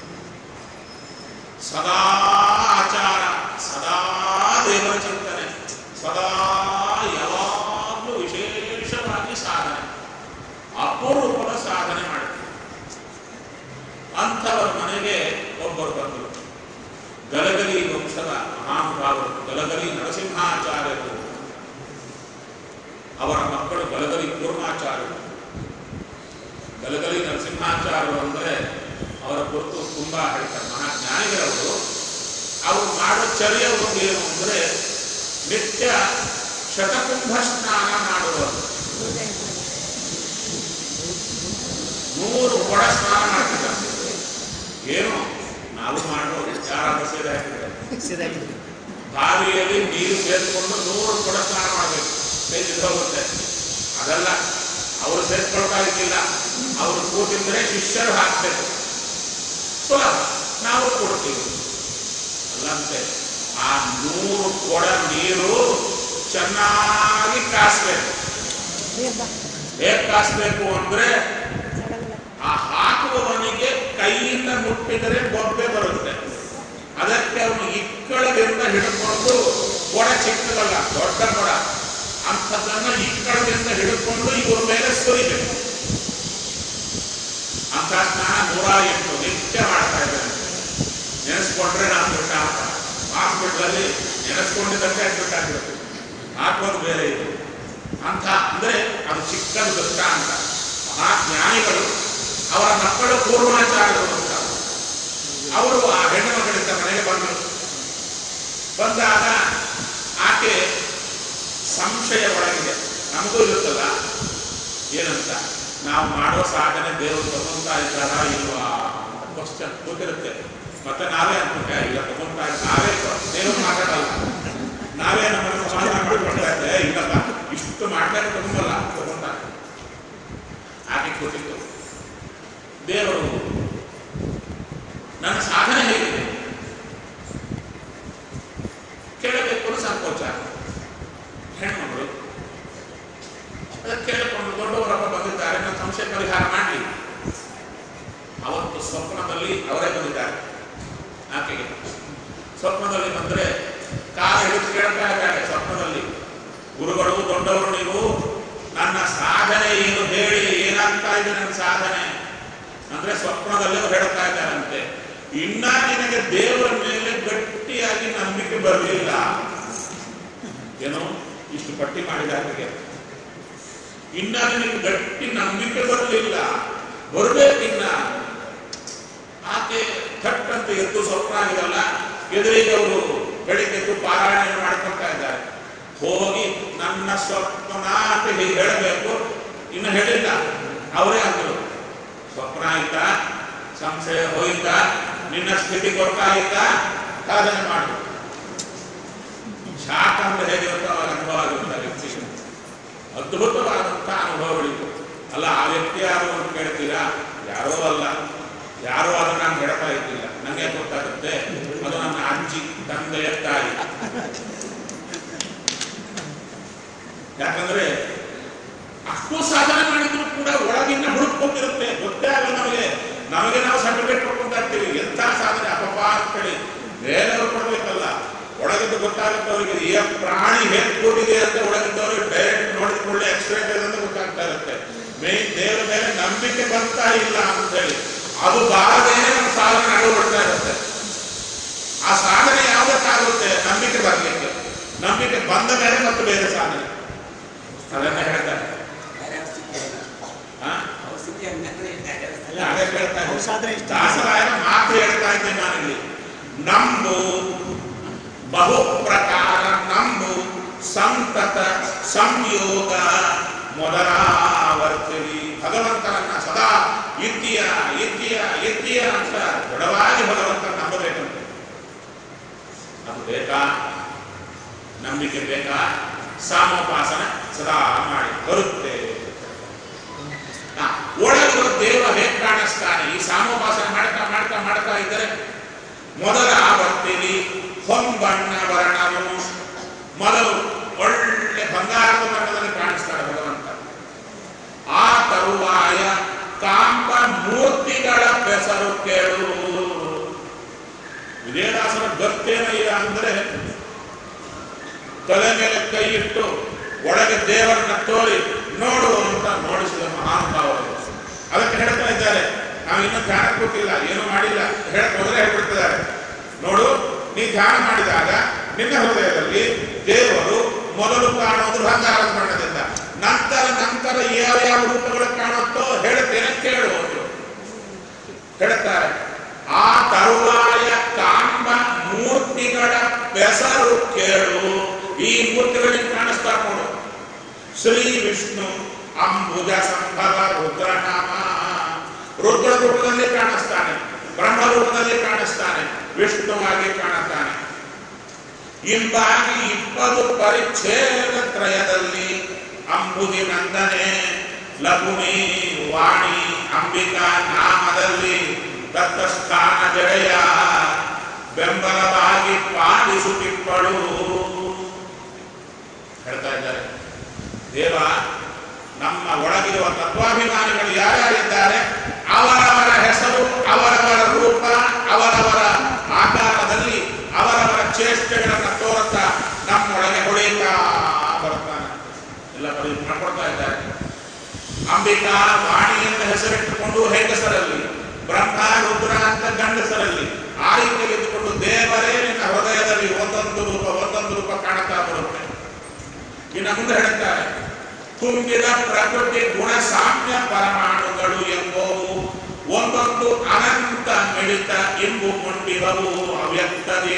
ಸದಾ ಆಚಾರ ಸದಾ ದೇವರ ಚಿಂತನೆ ಸದಾ ಯಾವಾಗಲೂ ವಿಶೇಷವಾಗಿ ಸಾಧನೆ ಅಪರೂಪದ ಸಾಧನೆ ಮಾಡಿದ್ರು ಅಂಥವರ ಮನೆಗೆ ಒಬ್ಬರು ಬಂದರು ಗಲಗಲಿ ವಂಶದ ಮಹಾನುಭಾವರು ಗಲಗಲಿ ನರಸಿಂಹಾಚಾರ್ಯರು ಅವರ ಮಕ್ಕಳು ಗಲಗಲಿ ಕೂರ್ಮಾಚಾರ್ಯರು ಗಲಗಲಿ ನರಸಿಂಹಾಚಾರ್ಯರು ಅಂದರೆ ಅವರ ಕುರಿತು ತುಂಬಾ ಹೇಳ್ತಾರೆ ಮಹಾಜ್ಞಾನಿಗಳವರು ಅವರು ಮಾಡೋ ಚರ್ಯ ಒಂದು ಏನು ಅಂದರೆ ನಿತ್ಯ ಶತಕುಂಭ ಸ್ನಾನ ಮಾಡುವರು ನೂರು ಕೊಡ ಸ್ನಾನ ಮಾಡ್ತಿದ್ದಾರೆ ಏನು ನಾವು ಮಾಡೋ ಯಾರಾದ್ರೂ ಸೇರಿ ಹಾಕಿದ್ರೆ ಸೀದಾಗಿದೆ ಬಾವಿಯಲ್ಲಿ ನೀರು ಸೇರಿಕೊಂಡು ನೂರು ಕೊಡ ಸ್ನಾನ ಮಾಡಬೇಕು ಕೈ ಹೋಗುತ್ತೆ ಅದಲ್ಲ ಅವರು ಸೇರ್ಕೊಳ್ತಾ ಇದ್ದಿಲ್ಲ ಅವರು ಕೂತಿದ್ರೆ ಶಿಷ್ಯರು ಹಾಕ್ಬೇಕು ಸುಲಭ ನಾವು ಕೊಡ್ತೀವಿ ಅಲ್ಲಂತೆ ಆ ನೂರು ಕೊಡ ನೀರು ಚೆನ್ನಾಗಿ ಕಾಸ್ಬೇಕು ಹೇಗೆ ಕಾಸ್ಬೇಕು ಅಂದ್ರೆ ಆ ಹಾಕುವವನಿಗೆ ಕೈಯಿಂದ ಮುಟ್ಟಿದರೆ ಬೊಬ್ಬೆ ಬರುತ್ತೆ ಅದಕ್ಕೆ ಅವನು ಇಕ್ಕಳದಿಂದ ಹಿಡ್ಕೊಂಡು ಕೊಡ ಚಿಕ್ಕದಲ್ಲ ದೊಡ್ಡ ಕೊಡ ಅಂಥದ್ದನ್ನ ಇಕ್ಕಳದಿಂದ ಹಿಡ್ಕೊಂಡು ಇವ್ರ ಮೇಲೆ ಸುರಿಬೇಕು ಅಂತ ಸ್ನಾನ ನೂರ ಎಂಟು ನಿತ್ಯ ಮಾಡ್ತಾ ಇದ್ದಾರೆ ನೆನೆಸ್ಕೊಂಡ್ರೆ ನಾನು ಬಿಟ್ಟ ಹಾಸ್ಪಿಟ್ಲಲ್ಲಿ ನೆನೆಸ್ಕೊಂಡಿದ್ದಕ್ಕೆ ಅಡ್ಮಿಟ್ ಆಗಿರುತ್ತೆ ಹಾಕೋದು ಬೇರೆ ಇದು ಅಂತ ಅಂದ್ರೆ ಅದು ಚಿಕ್ಕದು ದೃಷ್ಟ ಅಂತ ಮಹಾಜ್ಞಾನಿಗಳು ಅವರ ಮಕ್ಕಳು ಪೂರ್ವಾಚಾರ್ಯರು ಅಂತ ಅವರು ಆ ಹೆಣ್ಣು ಮಗಳಿದ್ದ ಮನೆಗೆ ಬಂದರು ಬಂದಾಗ ಆಕೆ ಸಂಶಯ ಒಳಗಿದೆ ನಮಗೂ ಇರುತ್ತಲ್ಲ ಏನಂತ ನಾವು ಮಾಡೋ ಸಾಧನೆ ದೇವರು ತಗೊಂತಾ ಇದ್ದಾರಾ ಇಲ್ವಾ ಕ್ವಶನ್ ಗೊತ್ತಿರುತ್ತೆ ಮತ್ತೆ ನಾವೇ ಅನ್ಕೊಂಡೆ ಇಲ್ಲ ತಗೊಂತಾ ಇಲ್ಲ ನಾವೇ ದೇವರು ಮಾತಾಡಲ್ಲ ನಾವೇ ನಮ್ಮನ್ನು ಸಮಾಧಾನ ಮಾಡ್ಕೊಳ್ತಾ ಇದ್ದೆ ಇಲ್ಲಲ್ಲ ಇಷ್ಟು ಮಾಡ್ತಾರೆ ತಗೊಂಬಲ್ಲ ತಗೊಂತಾರೆ ಆಕೆ ಗೊತ್ತಿತ್ತು ದೇವರು ನನ್ನ ಸಾಧನೆ ಹೇಗಿದೆ ಕೇಳಬೇಕು ಅನ್ನೋ ಸಂಕೋಚ ಹೆಣ್ಮಗಳು ಅದಕ್ಕೆ ಕೇಳಿಕೊಂಡು ದೊಡ್ಡವರಪ್ಪ ಬಂದಿದ್ದಾರೆ ನನ್ನ ಸಂಶಯ ಪರಿಹಾರ ಮಾಡಲಿ ಅವತ್ತು ಸ್ವಪ್ನದಲ್ಲಿ ಅವರೇ ಬಂದಿದ್ದಾರೆ ಆಕೆಗೆ ಸ್ವಪ್ನದಲ್ಲಿ ಬಂದ್ರೆ ಕಾಲು ಹಿಡಿದು ಕೇಳ್ತಾ ಇದ್ದಾರೆ ಸ್ವಪ್ನದಲ್ಲಿ ಗುರುಗಳು ದೊಡ್ಡವರು ನೀವು ನನ್ನ ಸಾಧನೆ ಏನು ಹೇಳಿ ಏನಾಗ್ತಾ ಇದೆ ನನ್ನ ಸಾಧನೆ ಅಂದ್ರೆ ಸ್ವಪ್ನದಲ್ಲಿ ಅವ್ರು ಹೇಳ್ತಾ ಇದ್ದಾರಂತೆ ಇನ್ನ ನಿನಗೆ ದೇವರ ಮೇಲೆ ಗಟ್ಟಿಯಾಗಿ ನಂಬಿಕೆ ಬರಲಿಲ್ಲ ಏನೋ ಇಷ್ಟು ಪಟ್ಟಿ ಮಾಡಿದಾರಿಗೆ ಇನ್ನ ನಿನಗೆ ಗಟ್ಟಿ ನಂಬಿಕೆ ಬರಲಿಲ್ಲ ಬರಬೇಕಿನ್ನ ಆಕೆ ಥಟ್ ಅಂತ ಎದ್ದು ಸ್ವಪ್ನ ಆಗಿರಲ್ಲ ಎದುರಿಗೆ ಅವರು ಬೆಳಿಗ್ಗೆ ಎದ್ದು ಪಾರಾಯಣ ಮಾಡ್ಕೊಳ್ತಾ ಇದ್ದಾರೆ ಹೋಗಿ ನನ್ನ ಸ್ವಪ್ನ ಅಂತ ಹೀಗೆ ಹೇಳಬೇಕು ಇನ್ನು ಹೇಳಿಲ್ಲ ಅವರೇ ಅಂದರು ಸ್ವಪ್ನ ಆಯ್ತಾ ಸಂಶಯ ಹೋಯ್ತಾ ನಿನ್ನ ಸ್ಥಿತಿ ಗೊತ್ತಾಯ್ತಾ ಸಾಧನೆ ಮಾಡು ಶಾಖ ಅಂದ್ರೆ ಹೇಗಿರುತ್ತೋ ಅವಾಗ ಅನುಭವ ಆಗಿರುತ್ತೆ ಆ ವ್ಯಕ್ತಿಗೆ ಅದ್ಭುತವಾದಂಥ ಅನುಭವಗಳಿತ್ತು ಅಲ್ಲ ಆ ವ್ಯಕ್ತಿ ಯಾರು ಅಂತ ಕೇಳ್ತೀರಾ ಯಾರೋ ಅಲ್ಲ ಯಾರೋ ಅದನ್ನ ನಾನು ಹೇಳ್ತಾ ಇದ್ದಿಲ್ಲ ನನಗೆ ಗೊತ್ತಾಗುತ್ತೆ ಅದು ನನ್ನ ಅಜ್ಜಿ ತಂದೆಯ ತಾಯಿ ಯಾಕಂದ್ರೆ ಅಷ್ಟು ಸಾಧನೆ ಮಾಡಿದ್ರು ಕೂಡ ಒಳಗಿನ ಹುಡುಕೊಂಡಿರುತ್ತೆ ಗೊತ್ತೇ ಆಗಲ್ಲ ನಮಗೆ ನಮಗೆ ನಾವು ಸರ್ಟಿಫಿಕೇಟ್ ಕೊಡ್ಕೊಂತ ಇರ್ತೀವಿ ಎಂಥ ಸಾಧನೆ ಅಪಪ ಅಂತ ಹೇಳಿ ಗೊತ್ತಾಗುತ್ತೆ ಅವರಿಗೆ ಈ ಪ್ರಾಣಿ ಹೇಗೆ ಕೂಡಿದೆ ಅಂತ ಒಳಗಿದ್ದವ್ರಿಗೆ ಡೈರೆಕ್ಟ್ ನೋಡಿದ ಕೂಡಲೇ ಎಕ್ಸ್ಪ್ಲೇನ್ ಅಂತ ಗೊತ್ತಾಗ್ತಾ ಇರುತ್ತೆ ಮೇನ್ ದೇವರ ಮೇಲೆ ನಂಬಿಕೆ ಬರ್ತಾ ಇಲ್ಲ ಅಂತ ಹೇಳಿ ಅದು ಬಾರದೇನೆ ನಮ್ಮ ಸಾಧನೆ ಅಳವಡ್ತಾ ಇರುತ್ತೆ ಆ ಸಾಧನೆ ಯಾವುದಕ್ಕಾಗುತ್ತೆ ನಂಬಿಕೆ ಬರಲಿಕ್ಕೆ ನಂಬಿಕೆ ಬಂದ ಮೇಲೆ ಮತ್ತು ಬೇರೆ ಸಾಧನೆ ಅದನ್ನ ಹೇಳ್ತಾರೆ ಬೇರೆ ಅವ್ರ ಸ್ಥಿತಿ ಅಲ್ಲ. ಆ? ಅವ್ರ ಸ್ಥಿತಿ ಹಂಗಂದ್ರೆ ಬೇರೆ ಅವ್ರ ಇಲ್ಲ, ಅದೇ ಹೇಳ್ತಾ ಅವ್ರ ಇದ್ದೀನಿ. ಸಾಧನೆ ಇಷ್ಟ ದಾಸರಾಯನ ಮಾತು ಹೇಳ್ತಾ ಇದ್ದೇನೆ ನಾನಿಲ್ಲಿ ನಂಬು ಬಹು ಪ್ರಕಾರ ನಂಬು ಸಂತತ ಸಂಯೋಗ ಮೊದಲಾವರ್ತಿವಿ ಭಗವಂತನನ್ನ ಸದಾ ಇದ್ದೀಯ ಇದ್ದೀಯ ಇದ್ದೀಯ ಅಂತ ದೃಢವಾಗಿ ಭಗವಂತನ ನಂಬಬೇಕಂತೆ ಅದು ಬೇಕಾ ನಂಬಿಕೆ ಬೇಕಾ ಸಾಮೋಪಾಸನ ಸದಾ ಮಾಡಿ ಬರುತ್ತೆ ಹಾ, ಒಳಗಿರೋ ದೇವ ಹೇಗೆ ಕಾಣಿಸ್ತಾನೆ ಈ ಸಾಮೋಪಾಸನೆ ಮಾಡ್ತಾ ಮಾಡ್ತಾ ಮಾಡ್ತಾ ಇದ್ದರೆ ಮೊದಲ ಆವರ್ತಿನಿ ಹೊಂಬಣ್ಣ ವರ್ಣವು ಮೊದಲು ಒಳ್ಳೆ ಬಂಗಾರದ ಬಣ್ಣದಲ್ಲಿ ಕಾಣಿಸ್ತಾನೆ ಭಗವಂತ ಆ ತರುವಾಯ ಕಾಂಪ ಮೂರ್ತಿಗಳ ಹೆಸರು ಕೇಳು ವಿಜಯದಾಸರ ಗೊತ್ತೇನಯ್ಯ ಅಂದ್ರೆ ತಲೆ ಮೇಲೆ ಕೈ ಇಟ್ಟು ಒಳಗೆ ದೇವರನ್ನ ತೋರಿ ನೋಡು ಅಂತ ನೋಡಿಸಿದ ಮಹಾನುಭಾವರು ಅದಕ್ಕೆ ಹೇಳ್ತಾ ಇದ್ದಾರೆ ನಾವು ಇನ್ನೂ ಧ್ಯಾನ ಕೂತಿಲ್ಲ ಏನು ಮಾಡಿಲ್ಲ ಹೇಳಕ್ ಹೋದ್ರೆ ಹೇಳ್ಬಿಡ್ತಿದ್ದಾರೆ ನೋಡು ನೀ ಧ್ಯಾನ ಮಾಡಿದಾಗ ನಿನ್ನ ಹೃದಯದಲ್ಲಿ ದೇವರು ಮೊದಲು ಕಾಣೋದು ಬಂಗಾರದ ಬಣ್ಣದಿಂದ ನಂತರ ನಂತರ ಯಾವ ಯಾವ ರೂಪಗಳು ಕಾಣುತ್ತೋ ಹೇಳ್ತೇನೆ ಕೇಳು ಅಂದ್ರು. ಹೇಳ್ತಾರೆ ಆ ತರುವಾಯ ಕಾಂಬ ಮೂರ್ತಿಗಳ ಹೆಸರು ಕೇಳು ಈ ಮೂರ್ತಿಗಳಿಗೆ ಕಾಣಿಸ್ತಾ ನೋಡು ಶ್ರೀ ವಿಷ್ಣು ಅಂಬುಜ ಸಂಭವ ರುದ್ರನಾಮ ರುದ್ರ ರೂಪದಲ್ಲಿ ಕಾಣಿಸ್ತಾನೆ ಬ್ರಹ್ಮ ರೂಪದಲ್ಲಿ ಕಾಣಿಸ್ತಾನೆ ವಿಷ್ಣುವಾಗಿ ಕಾಣುತ್ತಾನೆ ಹಿಂಬಾಗಿ ಇಪ್ಪದು ಪರಿಚ್ಛೇದ ತ್ರಯದಲ್ಲಿ ಅಂಬುದಿ ನಂದನೆ ಲಘುಣಿ ವಾಣಿ ಅಂಬಿಕಾ ನಾಮದಲ್ಲಿ ದತ್ತಸ್ಥಾನ ಜಡೆಯ ಬೆಂಬಲವಾಗಿ ಪಾಲಿಸುತ್ತಿಪ್ಪಳು ಹೇಳ್ತಾ ಇದ್ದಾರೆ ದೇವ ನಮ್ಮ ಒಳಗಿರುವ ತತ್ವಾಭಿಮಾನಿಗಳು ಯಾರ್ಯಾರಿದ್ದಾರೆ ಅವರವರ ಹೆಸರು ಅವರವರ ರೂಪ ಅವರವರ ಆಕಾರದಲ್ಲಿ ಅವರವರ ಚೇಷ್ಟೆಗಳನ್ನು ತೋರುತ್ತಾ ನಮ್ಮೊಳಗೆ ಹೊಳೆಯುತ್ತಾ ಬರ್ತಾನೆ ಎಲ್ಲ ಬರೀ ಮಾಡ್ಕೊಡ್ತಾ ಇದ್ದಾರೆ ಅಂಬಿಕಾ ವಾಣಿ ಅಂತ ಹೆಸರಿಟ್ಟುಕೊಂಡು ಹೆಂಗಸರಲ್ಲಿ ಬ್ರಹ್ಮ ರುದ್ರ ಅಂತ ಗಂಡಸರಲ್ಲಿ ಆ ರೀತಿಯಲ್ಲಿ ಇದ್ದುಕೊಂಡು ದೇವರೇ ನಿನ್ನ ಹೃದಯದಲ್ಲಿ ಒಂದೊಂದು ರೂಪ ಒಂದೊಂದು ರೂಪ ಕಾಣುತ್ತಾ ಬರುತ್ತೆ ಇನ್ನು ಮುಂದೆ ಹೇಳ್ತಾರೆ ತುಂಬಿದ ಪ್ರಕೃತಿ ಗುಣ ಸಾಮ್ಯ ಪರಮಾಣುಗಳು ಎಂಬುವು ಒಂದೊಂದು ಅನಂತ ಮಿಳಿತ ಎಂಬುಕೊಂಡಿರವು ಅವ್ಯಕ್ತವೇ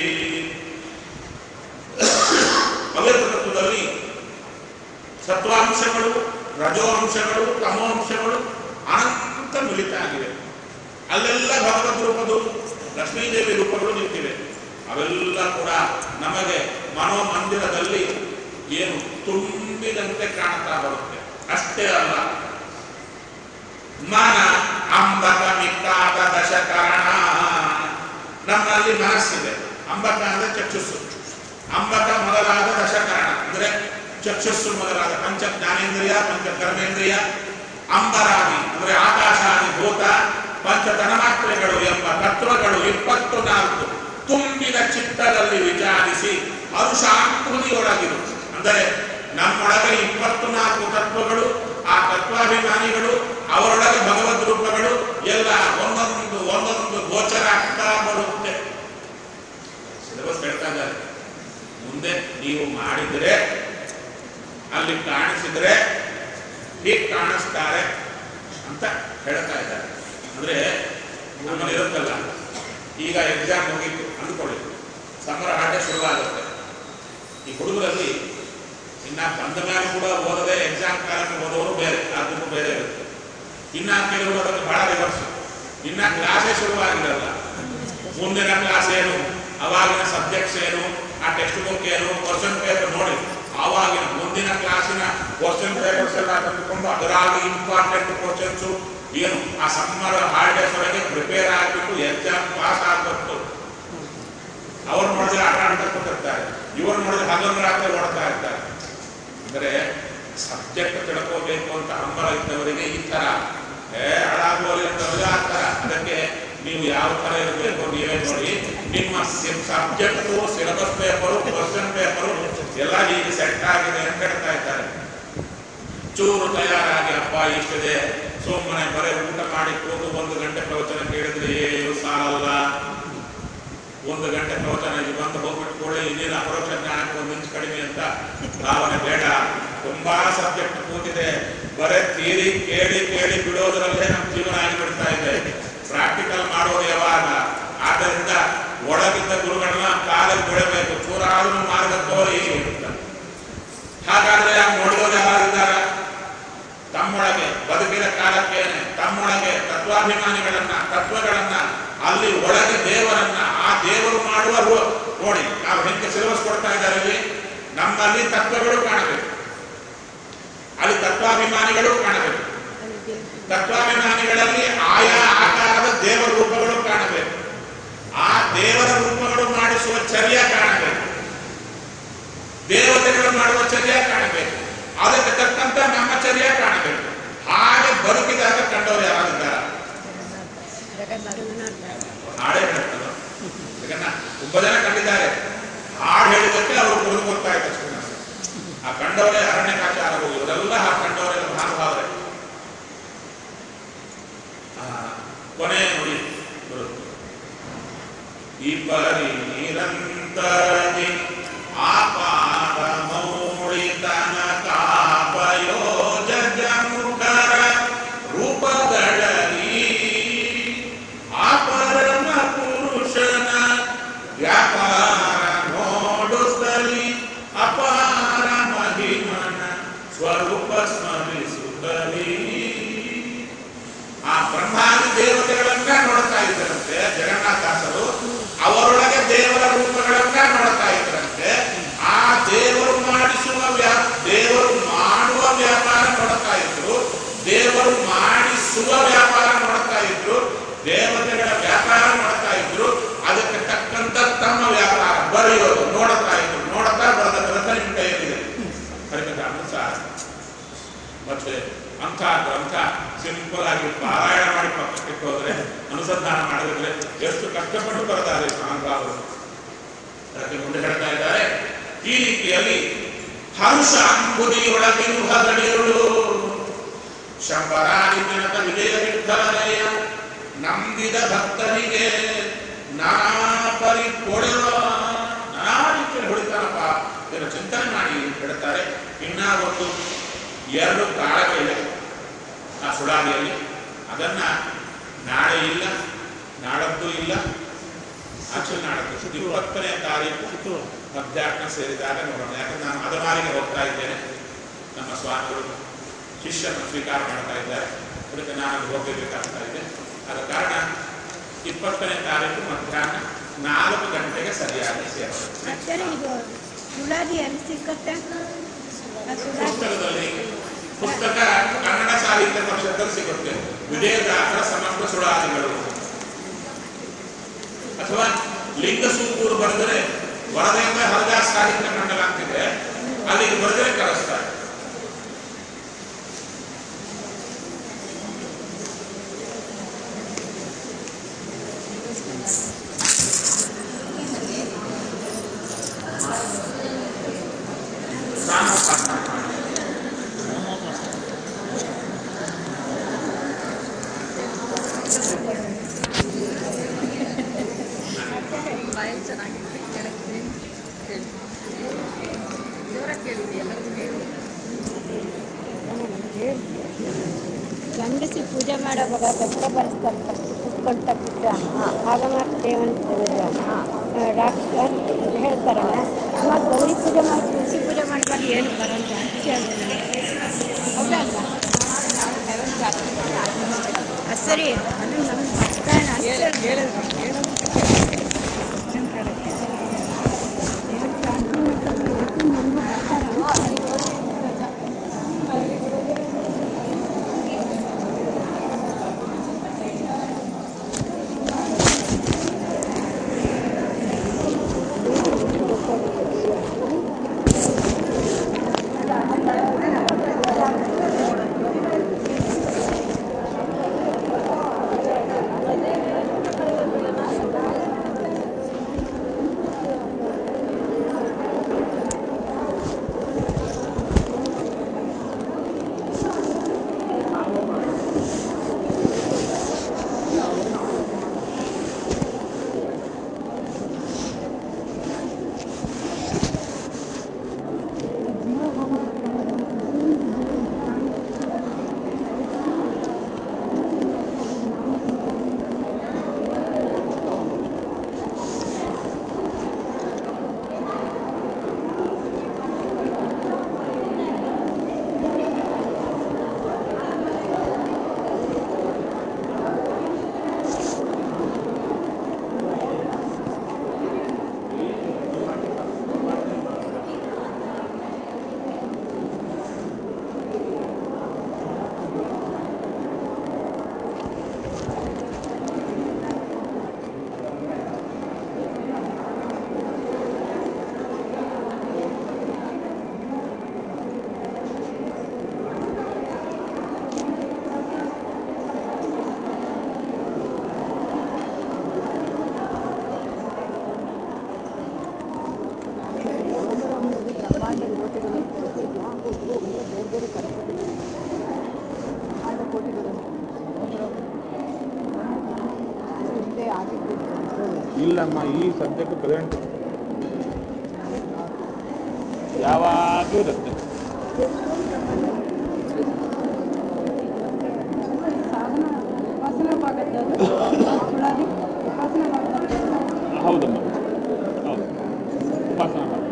ಅವ್ಯಕ್ತ ತತ್ವದಲ್ಲಿ ಸತ್ವಾಂಶಗಳು ರಜೋ ಅಂಶಗಳು ತಮೋ ಅಂಶಗಳು ಅನಂತ ಮಿಳಿತ ಆಗಿವೆ ಅಲ್ಲೆಲ್ಲ ಭಗವದ್ ರೂಪದು ಲಕ್ಷ್ಮೀದೇವಿ ರೂಪಗಳು ನಿಂತಿವೆ ಅವೆಲ್ಲ ಕೂಡ ನಮಗೆ ಮನೋಮಂದಿರದಲ್ಲಿ ಏನು ತುಂಬಿದಂತೆ ಕಾಣ್ತಾ ಬರುತ್ತೆ ಅಷ್ಟೇ ಅಲ್ಲ ಮನ ಅಂಬಕ ಮಿಕ್ಕಾದ ದಶಕರಣ ನಮ್ಮಲ್ಲಿ ಮನಸ್ಸಿದೆ ಅಂಬಕ ಅಂದ್ರೆ ಚಕ್ಷುಸ್ಸು ಅಂಬಕ ಮೊದಲಾದ ದಶಕರಣ ಅಂದ್ರೆ ಚಕ್ಷುಸ್ಸು ಮೊದಲಾದ ಪಂಚ ಜ್ಞಾನೇಂದ್ರಿಯ ಪಂಚ ಕರ್ಮೇಂದ್ರಿಯ ಅಂಬರಾದಿ ಅಂದ್ರೆ ಆಕಾಶಾದಿ ಭೂತ ಪಂಚ ತನ್ಮಾತ್ರೆಗಳು ಎಂಬ ತತ್ವಗಳು ಇಪ್ಪತ್ತು ನಾಲ್ಕು ತುಂಬಿದ ಚಿತ್ತದಲ್ಲಿ ವಿಚಾರಿಸಿ ಅದು ಶಾಂತಿಯೊಳಗಿರು ಅಂದರೆ ನಮ್ಮೊಳಗೆ ಇಪ್ಪತ್ತು ನಾಲ್ಕು ತತ್ವಗಳು ಆ ತತ್ವಾಭಿಮಾನಿಗಳು ಅವರೊಳಗೆ ಭಗವದ್ ರೂಪಗಳು ಎಲ್ಲ ಒಂದೊಂದು ಒಂದೊಂದು ಗೋಚರ ಆಗ್ತಾ ಬರುತ್ತೆ ಸಿಲೆಬಸ್ ಹೇಳ್ತಾ ಇದ್ದಾರೆ ಮುಂದೆ ನೀವು ಮಾಡಿದರೆ ಅಲ್ಲಿ ಕಾಣಿಸಿದ್ರೆ ಹೀಗೆ ಕಾಣಿಸ್ತಾರೆ ಅಂತ ಹೇಳ್ತಾ ಇದ್ದಾರೆ ಅಂದ್ರೆ ನಮ್ಮಲ್ಲಿ ಇರುತ್ತಲ್ಲ ಈಗ ಎಕ್ಸಾಮ್ ಮುಗೀತು ಅಂದ್ಕೊಳ್ಳಿ ಸಮರ ಹಾಟೆ ಶುರುವಾಗುತ್ತೆ ಈ ಹುಡುಗರಲ್ಲಿ ಇನ್ನ ಬಂದ ಮೇಲೆ ಕೂಡ ಓದದೆ ಎಕ್ಸಾಮ್ ಕಾಲಕ್ಕೆ ಓದೋರು ಬೇರೆ ಅದಕ್ಕೂ ಬೇರೆ ಇರುತ್ತೆ ಇನ್ನ ಕೆಲವರು ಅದಕ್ಕೆ ಬಹಳ ರಿವರ್ಸ್ ಇನ್ನ ಕ್ಲಾಸೇ ಶುರುವಾಗಿರಲ್ಲ ಮುಂದಿನ ಕ್ಲಾಸ್ ಏನು ಅವಾಗಿನ ಸಬ್ಜೆಕ್ಟ್ಸ್ ಏನು ಆ ಟೆಕ್ಸ್ಟ್ ಬುಕ್ ಏನು ಕ್ವಶನ್ ಪೇಪರ್ ನೋಡಿ ಆವಾಗಿನ ಮುಂದಿನ ಕ್ಲಾಸಿನ ಕ್ವಶನ್ ಪೇಪರ್ಸ್ ಎಲ್ಲ ತಂದುಕೊಂಡು ಅದರಾಗಿ ಇಂಪಾರ್ಟೆಂಟ್ ಕ್ವಶನ್ಸು ಏನು ಆ ಸಮ್ಮರ್ ಹಾಲಿಡೇಸ್ ಒಳಗೆ ಪ್ರಿಪೇರ್ ಆಗಿಬಿಟ್ಟು ಎಕ್ಸಾಮ್ ಪಾಸ್ ಆಗಬೇಕು ಅವ್ರು ನೋಡಿದ್ರೆ ಆಟ ಆಡ್ತಿರ್ತಾರೆ ಇವ್ರು ನೋಡಿದ್ರೆ ಹಗಲು ರಾತ್ರಿ ಓಡ್ತಾ ಇರ್ತಾರೆ ಅಂದರೆ ಸಬ್ಜೆಕ್ಟ್ ತಿಳ್ಕೋಬೇಕು ಅಂತ ಹಂಬಲ ಇದ್ದವರಿಗೆ ಈ ಥರ ಏ ಹಾಳಾಗುವಲ್ಲಿ ಅಂತವರಿಗೆ ಆ ಥರ ಅದಕ್ಕೆ ನೀವು ಯಾವ ಥರ ಇರಬೇಕು ನೀವೇ ನೋಡಿ ನಿಮ್ಮ subject syllabus paper question paper ಎಲ್ಲ ಈಗ ಸೆಟ್ ಆಗಿದೆ ಅಂತ ಹೇಳ್ತಾ ಇದ್ದಾರೆ ಚೂರು ತಯಾರಾಗಿ ಅಪ್ಪ ಇಷ್ಟಿದೆ ಸುಮ್ಮನೆ ಬರೀ ಊಟ ಮಾಡಿ ಕೂತು ಒಂದು ಗಂಟೆ ಪ್ರವಚನ ಕೇಳಿದ್ರೆ ಏನು ಸಾಲಲ್ಲ ಒಂದು ಗಂಟೆ ಪ್ರವಚನ ಇಲ್ಲಿ ಬಂದು ಹೋಗ್ಬಿಟ್ಟು ಕೂಡ ಇನ್ನೇನು ಅಪರೋಕ್ಷ ಜ್ಞಾನಕ್ಕೆ ಒಂದು ಇಂಚು ಕಡಿಮೆ ಅಂತ ಭಾವನೆ ಬೇಡ ತುಂಬಾ ಸಬ್ಜೆಕ್ಟ್ ಕೂತಿದೆ ಬರೇ ತೀರಿ ಕೇಳಿ ಕೇಳಿ ಬಿಡೋದ್ರಲ್ಲೇ ನಮ್ಮ ಜೀವನ ಆಗಿಬಿಡ್ತಾ ಇದೆ ಪ್ರಾಕ್ಟಿಕಲ್ ಮಾಡೋದು ಯಾವಾಗ ಆದ್ದರಿಂದ ಒಳಗಿದ್ದ ಗುರುಗಳನ್ನ ಕಾಲಕ್ಕೆ ಬಿಡಬೇಕು ಚೂರಾದ್ರೂ ಮಾರ್ಗ ತೋರಿ ಅಂತ ಹಾಗಾದ್ರೆ ಆ ನೋಡೋರು ಯಾರಿದ್ದಾರೆ ತಮ್ಮೊಳಗೆ ಬದುಕಿದ ಕಾಲಕ್ಕೇನೆ ತಮ್ಮೊಳಗೆ ತತ್ವಾಭಿಮಾನಿಗಳನ್ನ ತತ್ವಗಳನ್ನ ಅಲ್ಲಿ ಒಳಗೆ ದೇವರನ್ನ ಆ ದೇವರು ಮಾಡುವ ರು- ನೋಡಿ ನಾವು ಹೆಂಗೆ ಸಿಲೆಬಸ್ ಕೊಡ್ತಾ ಇದ್ದಾರೆ ಇಲ್ಲಿ ನಮ್ಮಲ್ಲಿ ತತ್ವಗಳು ಕಾಣಬೇಕು ಅಲ್ಲಿ ತತ್ವಾಭಿಮಾನಿಗಳು ಕಾಣಬೇಕು ತತ್ವಾಭಿಮಾನಿಗಳಲ್ಲಿ ಆಯಾ ಆಕಾರದ ದೇವರ ರೂಪಗಳು ಕಾಣಬೇಕು ಆ ದೇವರ ರೂಪಗಳು ಮಾಡಿಸುವ ಚರ್ಯ ಕಾಣಬೇಕು ದೇವತೆಗಳು ಮಾಡುವ ಚರ್ಯ ಕಾಣಬೇಕು ಅದಕ್ಕೆ ತಕ್ಕಂತ ನಮ್ಮ ಚರ್ಯ ಕಾಣಬೇಕು ಹಾಗೆ ಬದುಕಿದಾಗ ಕಂಡವರು ಯಾರಾಗಿದ್ದಾರೆ ಹಾಡೇ ಹೇಳ್ತಾರೆ ಯಾಕಂದ್ರೆ ತುಂಬ ಜನ ಕಂಡಿದ್ದಾರೆ ಹಾಡು ಹೇಳಿದಕ್ಕೆ ಅವರು ಕುರಿದು ಬರ್ತಾ ಇದ್ದಾರೆ ಅಷ್ಟೇ ಆ ಕಂಡವರೇ ಅರಣ್ಯಕಾಚಾರರು ಇವರೆಲ್ಲ ಆ ಕಂಡವರೆಲ್ಲ ಮಹಾನುಭಾವರೇ ಆ, ಕೊನೆ ನುಡಿ ಬರುತ್ತೆ ಈ ಪರಿ ನಿರಂತರದಿ ಆಪಾದ ಮೌಳಿತನ ಕಾಪಯೋಜ ಮುಖರ ರೂಪಗಳಲ್ಲಿ ಆಪರಮ ಪುರುಷನ ವ್ಯಾಪಾರ ನೋಡುತ್ತಲಿ ಅಪಾರ ಮಹಿಮನ ಸ್ವರೂಪ ಸ್ಮರಿಸುತ್ತಲಿ ಆ ಬ್ರಹ್ಮಾದಿ ದೇವತೆಗಳನ್ನ ನೋಡ್ತಾ ಇದ್ದರಂತೆ ಜಗನ್ನಾಥಾಸರು ಅವರೊಳಗೆ ದೇವರ ರೂಪಗಳನ್ನ ನೋಡ್ತಾ ಇದ್ದರಂತೆ ಆ ದೇವರು ಮಾಡಿಸುವ ವ್ಯಾ ದೇವರು ಮಾಡುವ ವ್ಯಾಪಾರ ನೋಡ್ತಾ ಇದ್ರು ದೇವರು ಮಾಡಿಸುವ ವ್ಯಾಪಾರ ನೋಡ್ತಾ ಇದ್ರು ದೇವತೆಗಳ ವ್ಯಾಪಾರ ನೋಡ್ತಾ ಇದ್ರು ಅದಕ್ಕೆ ತಕ್ಕಂತ ತಮ್ಮ ವ್ಯಾಪಾರ ಬರೆಯೋದು ನೋಡ್ತಾ ಇದ್ರು ನೋಡ್ತಾ ಬರೆದ ಗ್ರಂಥ ನಿಮ್ಮ ಕೈಯಲ್ಲಿದೆ ಹರಿಕಥಾನುಸಾರ ಮತ್ತೆ ಅಂಥ ಗ್ರಂಥ ಸಿಂಪಲ್ ಆಗಿ ಪಾರಾಯಣ ಮಾಡಿ ಪಕ್ಕಕ್ಕೆ ಹೋದ್ರೆ ಅನುಸಂಧಾನ ಮಾಡಿದ್ರೆ ಎಷ್ಟು ಕಷ್ಟಪಟ್ಟು ಬರ್ತಾರೆ ಮಹಾನುಭಾವರು ಅದಕ್ಕೆ ಮುಂದೆ ಹೇಳ್ತಾ ಇದ್ದಾರೆ ಈ ರೀತಿಯಲ್ಲಿ ಹಂಸ ಅಂಬುದಿಯೊಳಗಿರುವ ಗಡಿಯರು ಶಂಬರಾದಿ ದಿನದ ವಿಜಯ ವಿಠಲನೆಯ ನಂಬಿದ ಭಕ್ತನಿಗೆ ನಾನಾ ಪರಿ ಕೊಡುವ ನಾನಾ ರೀತಿಯಲ್ಲಿ ಹೊಡಿತಾರಪ್ಪ ಇದನ್ನು ಚಿಂತನೆ ಮಾಡಿ ಹೇಳ್ತಾರೆ ಇನ್ನ ಒಂದು ಎರಡು ಕಾಳಗಳಿವೆ ಆ ಸುಡಾದಿಯಲ್ಲಿ ಅದನ್ನ ನಾಳೆ ಇಲ್ಲ ನಾಡದ್ದು ಇಲ್ಲ ಆಕ್ಚುಲಿ ನಾಡದ್ದು ಇಪ್ಪತ್ತನೇ ತಾರೀಕು ಮಧ್ಯಾಹ್ನ ಸೇರಿದಾಗ ನೋಡೋಣ ಯಾಕಂದ್ರೆ ನಾನು ಅದಮಾರಿಗೆ ಹೋಗ್ತಾ ಇದ್ದೇನೆ ನಮ್ಮ ಸ್ವಾಮಿಗಳು ಶಿಷ್ಯರನ್ನು ಸ್ವೀಕಾರ ಮಾಡ್ತಾ ಇದ್ದಾರೆ ಅದಕ್ಕೆ ನಾನು ಅಲ್ಲಿ ಹೋಗಬೇಕಾಗ್ತಾ ಇದೆ ಆದ ಕಾರಣ ಇಪ್ಪತ್ತನೇ ತಾರೀಕು ಮಧ್ಯಾಹ್ನ ನಾಲ್ಕು ಗಂಟೆಗೆ ಸರಿಯಾಗಿ ಸೇರಬೇಕು ಆಚಾರ್ಯ ಇದು ಸುಳಾದಿ ಎಲ್ಲಿ ಸಿಕ್ಕತ್ತೆ ಆ ಸುಳಾದಿ ಪುಸ್ತಕದಲ್ಲಿ ಪುಸ್ತಕ ಕನ್ನಡ ಸಾಹಿತ್ಯ ಪರಿಷತ್ತಲ್ಲಿ ಸಿಗುತ್ತೆ ವಿಜಯದಾಸರ ಸಮಗ್ರ ಸುಳಾದಿಗಳು ಅಥವಾ ಲಿಂಗ ಸೂಕೂರು ಬರೆದರೆ ವರದಿಂದ ಹರದಾಸ್ ಸಾಹಿತ್ಯ ಮಂಡಲ ಅಂತಿದೆ ಅಲ್ಲಿಗೆ ಬರೆದರೆ ಕಳಿಸ್ತಾರೆ ಬಾಯಿ ಚೆನ್ನಾಗಿದೆ ಕೇಳಕ್ಕೆ ಕೇಳಿ ಜೋರಾಗಿ ಕೇಳಿದೆ ಎಲ್ಲರೂ ಕೇಳಿ ಗಂಡಸಿ ಪೂಜೆ ಮಾಡುವಾಗ ಬೆಟ್ಟ ಬರ್ತಾರೆ ಕುತ್ಕೊಳ್ತ ಪುಟ್ಟ ಆಗ ಮಾತ್ರ ದೇವನ ಡಾಕ್ಟರ್ ಹೇಳ್ತಾರಲ್ಲ ಅಮ್ಮ ಗೌರಿ ಪೂಜೆ ಮಾಡಿ ತುಳಸಿ ಪೂಜೆ ಮಾಡುವಾಗ ಏನು ಬರಲ್ಲ ಅಂತ ಹೇಳ್ತಾರೆ ಹೌದಾ ಅಲ್ವಾ? ಅದು ಸರಿ ಅದು ನಮ್ಮ ಭಕ್ತಾಯನ ಅಷ್ಟೇ ಇಲ್ಲಮ್ಮ ಈ ಸಬ್ಜೆಕ್ಟ್ ಪ್ರೆಸೆಂಟ್ ಯಾವಾಗಲೂ ಇರುತ್ತೆ ಹೌದಮ್ಮ ಹೌದು ಉಪಾಸನಾ ಭಾಗ.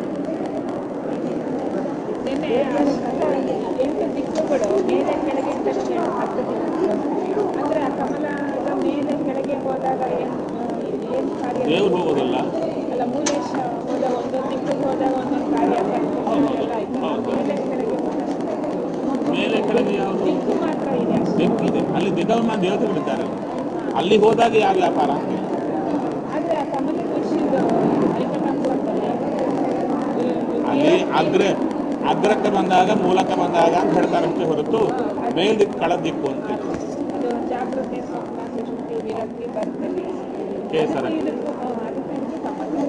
ನಿನ್ನೆ ಎಂಟು ದಿಕ್ಕುಗಳು ಮೇಲೆ ಕೆಳಗೆ ಅಂತ ಹತ್ತು ದಿಕ್ಕು ಅಂದ್ರೆ ಆ ಕಮಲದ ಮೇಲೆ ಕೆಳಗೆ ಹೋದಾಗ ಏನು ಏನು ಕಾರ್ಯ ದೇವ್ರು ಹೋಗೋದಿಲ್ಲ ಅಲ್ಲ ಮೂಲೇಶ ಹೋದ ಒಂದೊಂದು ದಿಕ್ಕಿಗೆ ಹೋದಾಗ ಒಂದೊಂದು ಕಾರ್ಯ ಬರ್ತದೆ ಎಲ್ಲ ಆಯ್ತು ಮೇಲೆ ಕೆಳಗೆ ಹೋದಾಗ ಮೇಲೆ ಕೆಳಗೆ ಯಾವುದು ದಿಕ್ಕು ಮಾತ್ರ ಇದೆ ಅಷ್ಟೇ. ಬೆಕ್ಕಿದೆ ಅಲ್ಲಿ ದಿಗವನ್ನ ದೇವತೆಗಳಿದ್ದಾರೆ ಅಲ್ಲಿ ಹೋದಾಗ ಯಾವ ವ್ಯಾಪಾರ ಆದ್ರೆ ಆ ಕಮಲ ಋಷಿದು ಐಕಟಂ ಬರ್ತದೆ ಅಲ್ಲಿ ಅಗ್ರ ಅಗ್ರಕ್ಕೆ ಬಂದಾಗ ಮೂಲಕ್ಕೆ ಬಂದಾಗ ಅಂತ ಹೇಳ್ತಾರೆ ಅಷ್ಟೇ ಹೊರತು ಮೇಲ್ದಿಕ್ಕು ಕಳದಿಕ್ಕು ಅಂತ ಅದು ಜಾಗೃತಿ ಸ್ವಪ್ನ ಸುಷುಪ್ತಿ ವಿರಕ್ತಿ ಬರ್ತದೆ ಕೇಸರ ಇದಕ್ಕೂ ಅದಕ್ಕೆ ಕಮಲ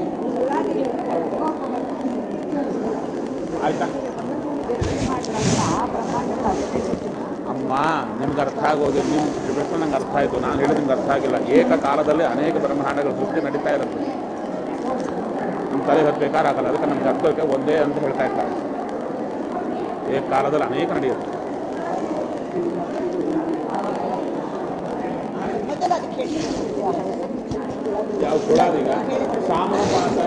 ಆಯ್ತಾ ಅಮ್ಮ ನಿಮ್ಗೆ ಅರ್ಥ ಆಗೋದು ನಿಮ್ಮ ಪ್ರಶ್ನೆ ನಂಗೆ ಅರ್ಥ ಆಯಿತು ನಾನು ಹೇಳಿದ ನಿಮ್ಗೆ ಅರ್ಥ ಆಗಿಲ್ಲ ಏಕಕಾಲದಲ್ಲಿ ಅನೇಕ ಬ್ರಹ್ಮಾಂಡಗಳ ಸೃಷ್ಟಿ ನಡೀತಾ ಇರುತ್ತೆ ನಮ್ಮ ತಲೆ ಹೊತ್ತಬೇಕಾರಾಗಲ್ಲ ಅದಕ್ಕೆ ನಮ್ಗೆ ಅರ್ಥಕ್ಕೆ ಒಂದೇ ಅಂತ ಹೇಳ್ತಾ ಇದ್ದಾರೆ ಏಕಕಾಲದಲ್ಲಿ ಅನೇಕ ನಡೆಯುತ್ತೆ ಯಾವ ಸುಳಾದೀಗ ಸಾಮೋಪಾಸ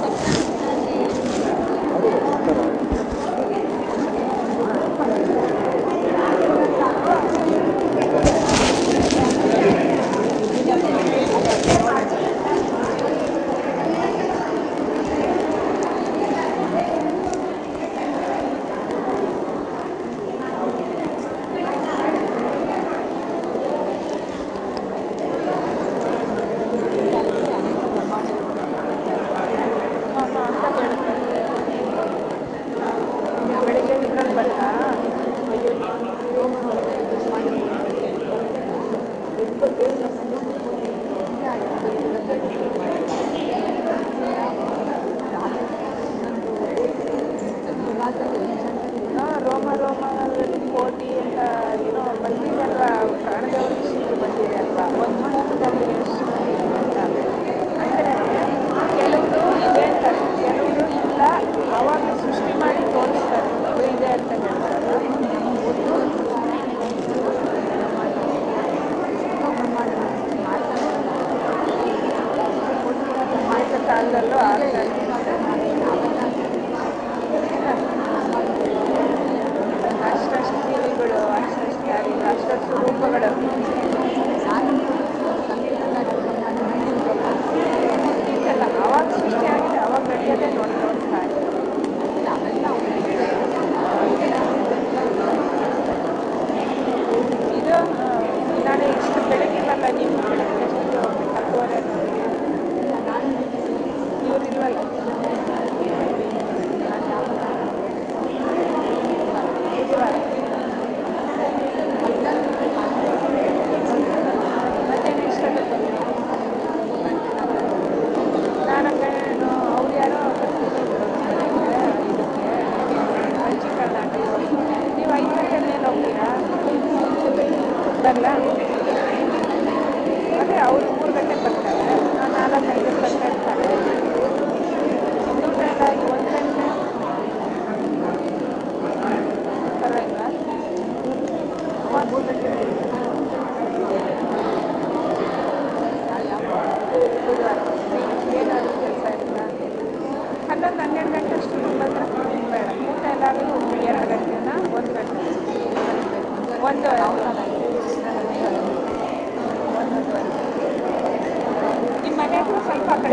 ಬೆಳಿಗ್ಗೆ ಇದ್ರಲ್ಲಿ ಬಂದ ರೋಮ ರೋಮದಲ್ಲಿ ಕೋಟಿ ಅಂತ ಏನೋ ಬಂದಿದೆ ಅಲ್ವಾ ಪ್ರಾಣದೇವರು ಬಂದಿದೆ ಅಲ್ವಾ ಒಂದು ಮುಖದಲ್ಲಿ ಎಷ್ಟು ಅಂತ ಅಂದರೆ ಕೆಲವರು ಇದೆ ಅಂತಾರೆ ಕೆಲವರು ಇಲ್ಲ ಅವಾಗ ಸೃಷ್ಟಿ ಮಾಡಿ ತೋರಿಸ್ತಾರೆ ಇದು ಇದೆ ಅಂತ ಹೇಳ್ತಾರೆ ಆಯ್ತ ಕಾಲದಲ್ಲೂ ಆಗ್ತಾ ಅಷ್ಟಷ್ಟು ಜೀವಿಗಳು ಅಷ್ಟಷ್ಟು ಅಷ್ಟಷ್ಟು ರೂಪಗಳು ಇದೆಲ್ಲ ಅವಾಗ ಸೃಷ್ಟಿಯಾಗಿದೆ ಅವಾಗ ನಡೆಯೋದೇ ನೋಡಿ ನೋಡ್ತಾ ಇದೆ ಇದು ಆ, ನಾಳೆ ಇಷ್ಟು ಬೆಳಗಿಲ್ಲಲ್ಲ ನೀವು ಎಷ್ಟು ಹತ್ತುವರೆ ಇವರಿಲ್ವಲ್ಲ ಬುಧವಾರ ಮತ್ತೆ ನೆಕ್ಸ್ಟ್ ನಾನು ಅವ್ರು ಯಾರೋ ಹಂಚಿ ಕರ್ನಾಟಕ ನೀವು ಐದು ಗಂಟೆ ಮೇಲೆ ಹೋಗ್ತೀರಾ ಬರಲ್ಲ ಅದೇ ಅವರು ಮೂರು ಗಂಟೆಗೆ ಬರ್ತಾರೆ ನಾನು ನಾಲ್ಕು ಐದು ಬರ್ತಾ ಇರ್ತಾರೆ ಊಟ ಎಲ್ಲ ಆಗಿ ಒಂದು ಗಂಟೆ ಪರವಾಗಿಲ್ಲ ಮೂರು ಗಂಟೆ ಬುಧವಾರ ಏನಾದರೂ ಕೆಲಸ ಇಲ್ಲ ಹನ್ನೊಂದು ಹನ್ನೆರಡು ಗಂಟೆ ಅಷ್ಟು ಬಂದರೆ ಬೇಡ ಊಟ ಎಲ್ಲ ಆಗಿ ಎರಡು ಗಂಟೆನ ಒಂದು ಗಂಟೆ ಒಂದು ಒಂದೊಂದುವರೆ ನಿಮ್ಮ ಮನೆ ಹತ್ರ ಸ್ವಲ್ಪ